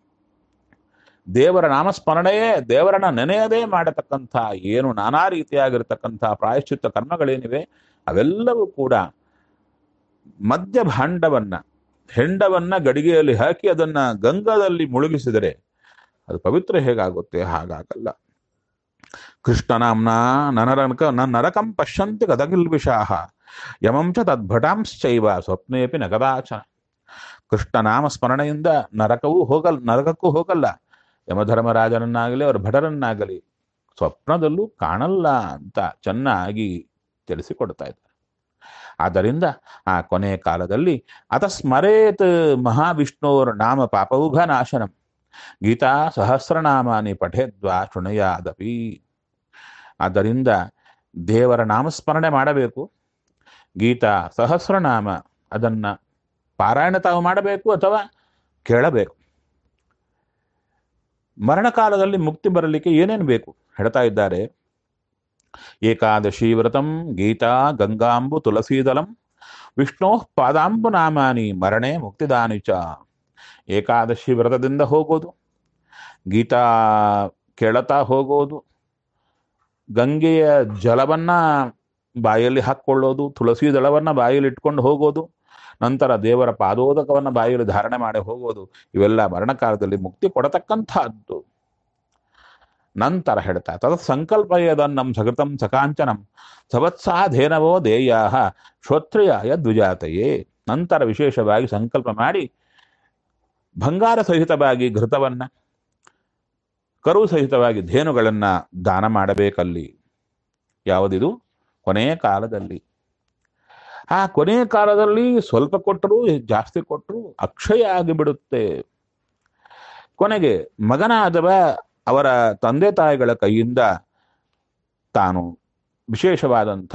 ದೇವರ ನಾಮಸ್ಮರಣೆಯೇ ದೇವರನ್ನ ನೆನೆಯದೇ ಮಾಡತಕ್ಕಂಥ ಏನು ನಾನಾ ರೀತಿಯಾಗಿರ್ತಕ್ಕಂಥ ಪ್ರಾಯಶ್ಚಿತ್ತ ಕರ್ಮಗಳೇನಿವೆ ಅವೆಲ್ಲವೂ ಕೂಡ ಮಧ್ಯ ಭಾಂಡವನ್ನ ಹೆಂಡವನ್ನ ಗಡಿಗೆಯಲ್ಲಿ ಹಾಕಿ ಅದನ್ನ ಗಂಗದಲ್ಲಿ ಮುಳುಗಿಸಿದರೆ ಅದು ಪವಿತ್ರ ಹೇಗಾಗುತ್ತೆ ಹಾಗಾಗಲ್ಲ ಕೃಷ್ಣನಾಮ್ನ ನನರಕ ನರಕಂ ಪಶ್ಯಂತಿ ಗದಗಿಲ್ವಿಷಾಹ ಯಮಂ ಚ ತದ್ಭಟಾಂಶ್ಚೈವ ಸ್ವಪ್ನೇಪಿ ನಗದಾಚನ ಕೃಷ್ಣನಾಮ ಸ್ಮರಣೆಯಿಂದ ನರಕವೂ ಹೋಗಲ್ಲ ನರಕಕ್ಕೂ ಹೋಗಲ್ಲ ಯಮಧರ್ಮರಾಜನನ್ನಾಗಲಿ ಅವರ ಭಟರನ್ನಾಗಲಿ ಸ್ವಪ್ನದಲ್ಲೂ ಕಾಣಲ್ಲ ಅಂತ ಚೆನ್ನಾಗಿ ತಿಳಿಸಿಕೊಡ್ತಾ ಇದ್ದಾರೆ ಆದ್ದರಿಂದ ಆ ಕೊನೆಯ ಕಾಲದಲ್ಲಿ ಅತ ಸ್ಮರೇತ್ ಮಹಾವಿಷ್ಣುವರ ನಾಮ ಪಾಪೌಘ ನಾಶನಂ ಗೀತಾ ಸಹಸ್ರನಾಮಾನಿ ಪಠೇದ್ವಾ ಶೃಣಯಾದಪಿ ಆದ್ದರಿಂದ ದೇವರ ನಾಮಸ್ಮರಣೆ ಮಾಡಬೇಕು ಗೀತಾ ಸಹಸ್ರನಾಮ ಅದನ್ನ ಪಾರಾಯಣ ತಾವು ಮಾಡಬೇಕು ಅಥವಾ ಕೇಳಬೇಕು ಮರಣಕಾಲದಲ್ಲಿ ಮುಕ್ತಿ ಬರಲಿಕ್ಕೆ ಏನೇನು ಬೇಕು ಹೇಳ್ತಾ ಇದ್ದಾರೆ ಏಕಾದಶಿ ವ್ರತಂ ಗೀತಾ ಗಂಗಾಂಬು ತುಳಸೀದಲಂ ವಿಷ್ಣೋ ಪಾದಾಂಬು ನಾಮಾನಿ ಮರಣೆ ಮುಕ್ತಿದಾನಿ ಚ ಏಕಾದಶಿ ವ್ರತದಿಂದ ಹೋಗೋದು ಗೀತಾ ಕೇಳತಾ ಹೋಗೋದು ಗಂಗೆಯ ಜಲವನ್ನ ಬಾಯಲ್ಲಿ ಹಾಕ್ಕೊಳ್ಳೋದು ತುಳಸಿ ದಳವನ್ನ ಬಾಯಲ್ಲಿ ಇಟ್ಕೊಂಡು ಹೋಗೋದು ನಂತರ ದೇವರ ಪಾದೋದಕವನ್ನು ಬಾಯಲ್ಲಿ ಧಾರಣೆ ಮಾಡಿ ಹೋಗೋದು ಇವೆಲ್ಲ ಮರಣಕಾಲದಲ್ಲಿ ಮುಕ್ತಿ ಕೊಡತಕ್ಕಂಥದ್ದು ನಂತರ ಹೇಳ್ತಾ ತದ ಸಂಕಲ್ಪಯದನ್ನಂ ಸಕೃತಂ ಸಕಾಂಚನಂ ಸವತ್ಸಾಧೇನವೋ ದೇಯಾ ಶ್ರೋತ್ರಿಯಾಯ ದ್ವಿಜಾತೆಯೇ ನಂತರ ವಿಶೇಷವಾಗಿ ಸಂಕಲ್ಪ ಮಾಡಿ ಬಂಗಾರ ಸಹಿತವಾಗಿ ಘೃತವನ್ನ ಕರು ಸಹಿತವಾಗಿ ಧೇನುಗಳನ್ನ ದಾನ ಮಾಡಬೇಕಲ್ಲಿ ಯಾವುದಿದು ಕೊನೆಯ ಕಾಲದಲ್ಲಿ ಆ ಕೊನೆಯ ಕಾಲದಲ್ಲಿ ಸ್ವಲ್ಪ ಕೊಟ್ಟರು ಜಾಸ್ತಿ ಕೊಟ್ಟರು ಅಕ್ಷಯ ಆಗಿಬಿಡುತ್ತೆ ಕೊನೆಗೆ ಮಗನಾದವ ಅವರ ತಂದೆ ತಾಯಿಗಳ ಕೈಯಿಂದ ತಾನು ವಿಶೇಷವಾದಂಥ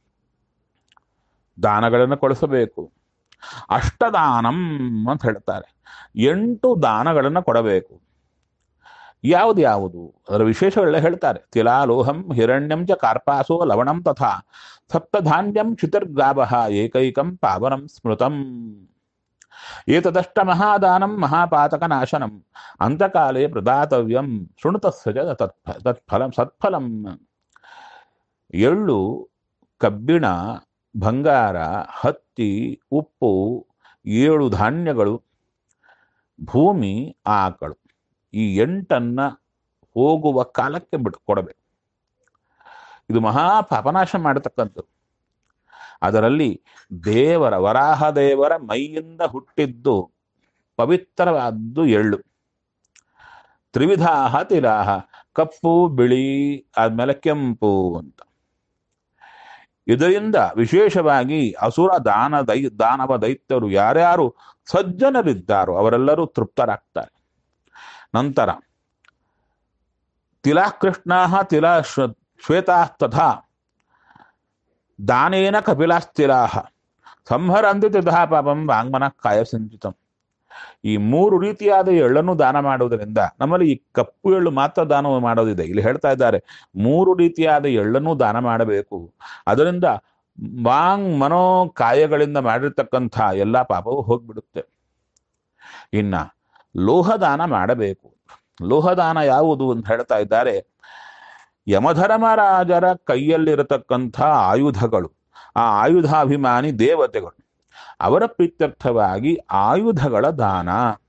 ದಾನಗಳನ್ನು ಕೊಡಿಸಬೇಕು ಅಷ್ಟದಾನಂ ಅಂತ ಹೇಳ್ತಾರೆ ಎಂಟು ದಾನಗಳನ್ನು ಕೊಡಬೇಕು ಯಾವುದು ಯಾವುದು ಅದರ ವಿಶೇಷಗಳೆಲ್ಲ ಹೇಳ್ತಾರೆ ತಿಲಾಲೋಹಂ ಹಿರಣ್ಯಂ ಚ ಕಾರ್ಪಾಸೋ ಲವಣಂ ತಥಾ ಸಪ್ತಧಾನ್ಯಂ ಕ್ಷಿತಿರ್ಗಾಭ ಏಕೈಕಂ ಪಾವನಂ ಸ್ಮೃತಂ ಏತದಷ್ಟ ಮಹಾದಾನಂ ಮಹಾಪಾತಕ ನಾಶನಂ ಅಂತಕಾಲೇ ಪ್ರದಾತವ್ಯಂ ಶೃಣುತಸ್ಸ ಚ ತತ್ಫ ತತ್ಫಲಂ ಸತ್ಫಲಂ ಎಳ್ಳು ಕಬ್ಬಿಣ ಬಂಗಾರ ಹತ್ತಿ ಉಪ್ಪು ಏಳು ಧಾನ್ಯಗಳು ಭೂಮಿ ಆಕಳು ಈ ಎಂಟನ್ನ ಹೋಗುವ ಕಾಲಕ್ಕೆ ಬಿಡು ಕೊಡಬೇಕು ಇದು ಮಹಾ ಪಾಪನಾಶ ಮಾಡತಕ್ಕಂಥದ್ದು ಅದರಲ್ಲಿ ದೇವರ ವರಾಹ ದೇವರ ಮೈಯಿಂದ ಹುಟ್ಟಿದ್ದು ಪವಿತ್ರವಾದ್ದು ಎಳ್ಳು ತ್ರಿವಿಧಾಹ ತಿಲಾಹ ಕಪ್ಪು ಬಿಳಿ ಆದ್ಮೇಲೆ ಕೆಂಪು ಅಂತ ಇದರಿಂದ ವಿಶೇಷವಾಗಿ ಅಸುರ ದಾನ ದೈ ದಾನವ ದೈತ್ಯರು ಯಾರ್ಯಾರು ಸಜ್ಜನರಿದ್ದಾರೋ ಅವರೆಲ್ಲರೂ ತೃಪ್ತರಾಗ್ತಾರೆ ನಂತರ ತಿಲಾ ಕೃಷ್ಣಾ ತಿಲ ಶ್ವೇತಾ ತಥಾ ದಾನೇನ ಕಪಿಲಾಸ್ತಿಲಾ ಸಂಹರಂತಿ ತ್ರಿಧಾ ಪಾಪಂ ವಾಂಗ್ಮನ ಕಾಯ ಸಂಚಿತಂ ಈ ಮೂರು ರೀತಿಯಾದ ಎಳ್ಳನ್ನು ದಾನ ಮಾಡುವುದರಿಂದ ನಮ್ಮಲ್ಲಿ ಈ ಕಪ್ಪು ಎಳ್ಳು ಮಾತ್ರ ದಾನ ಮಾಡೋದಿದೆ ಇಲ್ಲಿ ಹೇಳ್ತಾ ಇದ್ದಾರೆ ಮೂರು ರೀತಿಯಾದ ಎಳ್ಳನ್ನು ದಾನ ಮಾಡಬೇಕು ಅದರಿಂದ ವಾಂಗ್ ಮನೋ ಕಾಯಗಳಿಂದ ಮಾಡಿರ್ತಕ್ಕಂಥ ಎಲ್ಲ ಪಾಪವು ಹೋಗ್ಬಿಡುತ್ತೆ ಇನ್ನ ಲೋಹದಾನ ಮಾಡಬೇಕು ಲೋಹದಾನ ಯಾವುದು ಅಂತ ಹೇಳ್ತಾ ಇದ್ದಾರೆ ಯಮಧರ್ಮರಾಜರ ಕೈಯಲ್ಲಿರತಕ್ಕಂಥ ಆಯುಧಗಳು ಆ ಆಯುಧಾಭಿಮಾನಿ ದೇವತೆಗಳು ಅವರ ಪ್ರೀತ್ಯರ್ಥವಾಗಿ ಆಯುಧಗಳ ದಾನ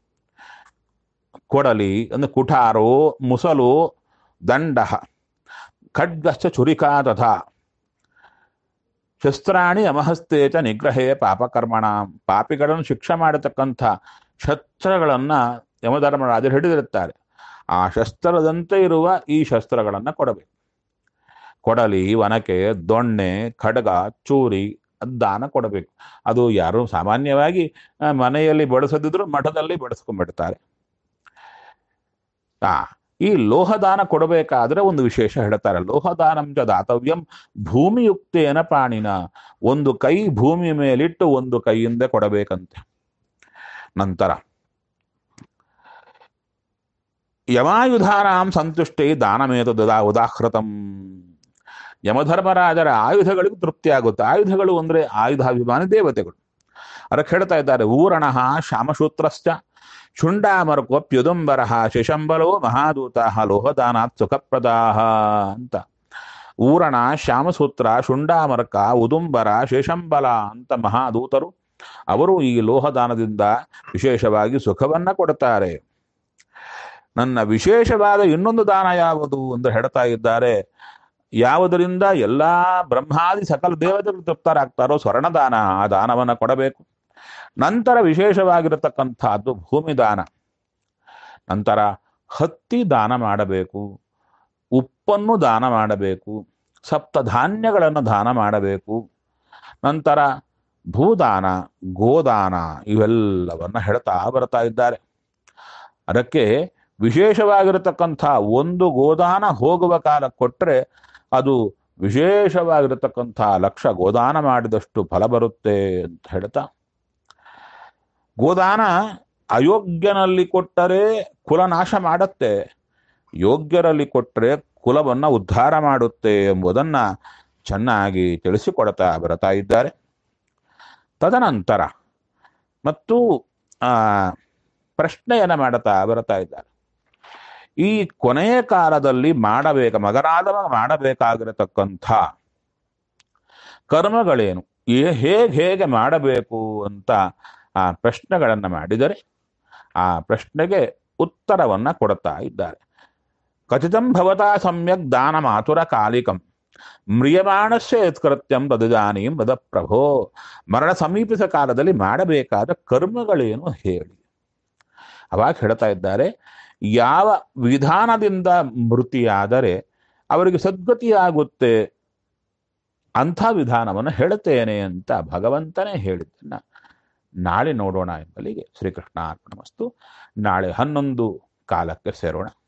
ಕೊಡಲಿ ಅಂದ್ರೆ ಕುಠಾರೋ ಮುಸಲು ದಂಡ ಖಡ್ಗಶ್ಚ ಚುರಿಕಾ ತಥಾ ಶಸ್ತ್ರಾಣಿ ಅಮಹಸ್ತೇಚ ನಿಗ್ರಹೇ ಪಾಪಕರ್ಮಣ ಪಾಪಿಗಳನ್ನು ಶಿಕ್ಷೆ ಮಾಡತಕ್ಕಂಥ ಶಸ್ತ್ರಗಳನ್ನ ಯಮಧರ್ಮರಾಜರು ಹಿಡಿದಿರುತ್ತಾರೆ ಆ ಶಸ್ತ್ರದಂತೆ ಇರುವ ಈ ಶಸ್ತ್ರಗಳನ್ನ ಕೊಡಬೇಕು ಕೊಡಲಿ ವನಕೆ ದೊಣ್ಣೆ ಖಡ್ಗ ಚೂರಿ ದಾನ ಕೊಡಬೇಕು ಅದು ಯಾರು ಸಾಮಾನ್ಯವಾಗಿ ಆ, ಮನೆಯಲ್ಲಿ ಬಳಸದಿದ್ರು ಮಠದಲ್ಲಿ ಬಳಸ್ಕೊಂಡ್ಬಿಡ್ತಾರೆ ಆ ಈ ಲೋಹದಾನ ಕೊಡಬೇಕಾದ್ರೆ ಒಂದು ವಿಶೇಷ ಹೇಳ್ತಾರೆ ಲೋಹದಾನಂ ಚ ದಾತವ್ಯಂ ಭೂಮಿಯುಕ್ತೇನ ಪಾಣಿನ ಒಂದು ಕೈ ಭೂಮಿ ಮೇಲಿಟ್ಟು ಒಂದು ಕೈಯಿಂದ ಕೊಡಬೇಕಂತೆ ನಂತರ ಯಮಾಯುಧಾನಾಂ ಸಂತುಷ್ಟೇ ದಾನಮೇತದ ಉದಾಹೃತಂ ಯಮಧರ್ಮರಾಜರ ಆಯುಧಗಳಿಗೂ ತೃಪ್ತಿ ಆಗುತ್ತೆ ಆಯುಧಗಳು ಅಂದ್ರೆ ಆಯುಧಾಭಿಮಾನಿ ದೇವತೆಗಳು ಅದಕ್ಕೆ ಹೇಳ್ತಾ ಇದ್ದಾರೆ ಊರಣಃ ಶ್ಯಾಮಸೂತ್ರಶ್ಚ ಶುಂಡಾಮರ್ಕೋಪ್ಯುದುಂಬರ ಶಶಂಬಲೋ ಮಹಾದೂತ ಲೋಹದಾನಾತ್ ಸುಖಪ್ರದಾಹ ಅಂತ ಊರಣ ಶ್ಯಾಮಸೂತ್ರ ಶುಂಡಾಮರ್ಕ ಉದುಂಬರ ಶೇಷಂಬಲ ಅಂತ ಮಹಾದೂತರು ಅವರು ಈ ಲೋಹದಾನದಿಂದ ವಿಶೇಷವಾಗಿ ಸುಖವನ್ನ ಕೊಡ್ತಾರೆ ನನ್ನ ವಿಶೇಷವಾದ ಇನ್ನೊಂದು ದಾನ ಯಾವುದು ಎಂದು ಹೇಳ್ತಾ ಇದ್ದಾರೆ ಯಾವುದರಿಂದ ಎಲ್ಲಾ ಬ್ರಹ್ಮಾದಿ ಸಕಲ ದೇವತೆಗಳು ತೃಪ್ತರಾಗ್ತಾರೋ ಸ್ವರ್ಣದಾನ ಆ ದಾನವನ್ನ ಕೊಡಬೇಕು ನಂತರ ವಿಶೇಷವಾಗಿರತಕ್ಕಂಥದ್ದು ಭೂಮಿ ದಾನ ನಂತರ ಹತ್ತಿ ದಾನ ಮಾಡಬೇಕು ಉಪ್ಪನ್ನು ದಾನ ಮಾಡಬೇಕು ಸಪ್ತ ಧಾನ್ಯಗಳನ್ನು ದಾನ ಮಾಡಬೇಕು ನಂತರ ಭೂದಾನ ಗೋದಾನ ಇವೆಲ್ಲವನ್ನ ಹೇಳ್ತಾ ಬರ್ತಾ ಇದ್ದಾರೆ ಅದಕ್ಕೆ ವಿಶೇಷವಾಗಿರತಕ್ಕಂಥ ಒಂದು ಗೋದಾನ ಹೋಗುವ ಕಾಲ ಕೊಟ್ಟರೆ ಅದು ವಿಶೇಷವಾಗಿರತಕ್ಕಂಥ ಲಕ್ಷ ಗೋದಾನ ಮಾಡಿದಷ್ಟು ಫಲ ಬರುತ್ತೆ ಅಂತ ಹೇಳ್ತಾ ಗೋದಾನ ಅಯೋಗ್ಯನಲ್ಲಿ ಕೊಟ್ಟರೆ ಕುಲನಾಶ ಮಾಡತ್ತೆ ಯೋಗ್ಯರಲ್ಲಿ ಕೊಟ್ಟರೆ ಕುಲವನ್ನ ಉದ್ಧಾರ ಮಾಡುತ್ತೆ ಎಂಬುದನ್ನ ಚೆನ್ನಾಗಿ ತಿಳಿಸಿಕೊಡ್ತಾ ಬರ್ತಾ ಇದ್ದಾರೆ ತದನಂತರ ಮತ್ತು ಆ ಪ್ರಶ್ನೆಯನ್ನ ಮಾಡುತ್ತಾ ಬರ್ತಾ ಇದ್ದಾರೆ ಈ ಕೊನೆಯ ಕಾಲದಲ್ಲಿ ಮಾಡಬೇಕ ಮಗನಾದವ ಮಾಡಬೇಕಾಗಿರತಕ್ಕಂಥ ಕರ್ಮಗಳೇನು ಹೇಗೆ ಹೇಗೆ ಮಾಡಬೇಕು ಅಂತ ಆ ಪ್ರಶ್ನೆಗಳನ್ನು ಮಾಡಿದರೆ ಆ ಪ್ರಶ್ನೆಗೆ ಉತ್ತರವನ್ನ ಕೊಡ್ತಾ ಇದ್ದಾರೆ ಕಥಿತಂ ಭವತಾ ಸಮ್ಯಕ್ ದಾನ ಮಾತುರ ಕಾಲಿಕಂ ಮ್ರಿಯಮಾಣಸ್ಯ ಯತ್ಕೃತ್ಯಂ ತದಿದಾನೀಂ ವದ ಪ್ರಭೋ ಮರಣ ಸಮೀಪಿಸ ಕಾಲದಲ್ಲಿ ಮಾಡಬೇಕಾದ ಕರ್ಮಗಳೇನು ಹೇಳಿ ಅವಾಗ ಹೇಳ್ತಾ ಇದ್ದಾರೆ ಯಾವ ವಿಧಾನದಿಂದ ಮೃತಿಯಾದರೆ ಅವರಿಗೆ ಸದ್ಗತಿಯಾಗುತ್ತೆ ಅಂಥ ವಿಧಾನವನ್ನು ಹೇಳುತ್ತೇನೆ ಅಂತ ಭಗವಂತನೇ ಹೇಳಿದ್ದನ್ನ ನಾಳೆ ನೋಡೋಣ ಎಂಬಲ್ಲಿಗೆ ಶ್ರೀಕೃಷ್ಣ ಅರ್ಪಣಮಸ್ತು ನಾಳೆ ಹನ್ನೊಂದು ಕಾಲಕ್ಕೆ ಸೇರೋಣ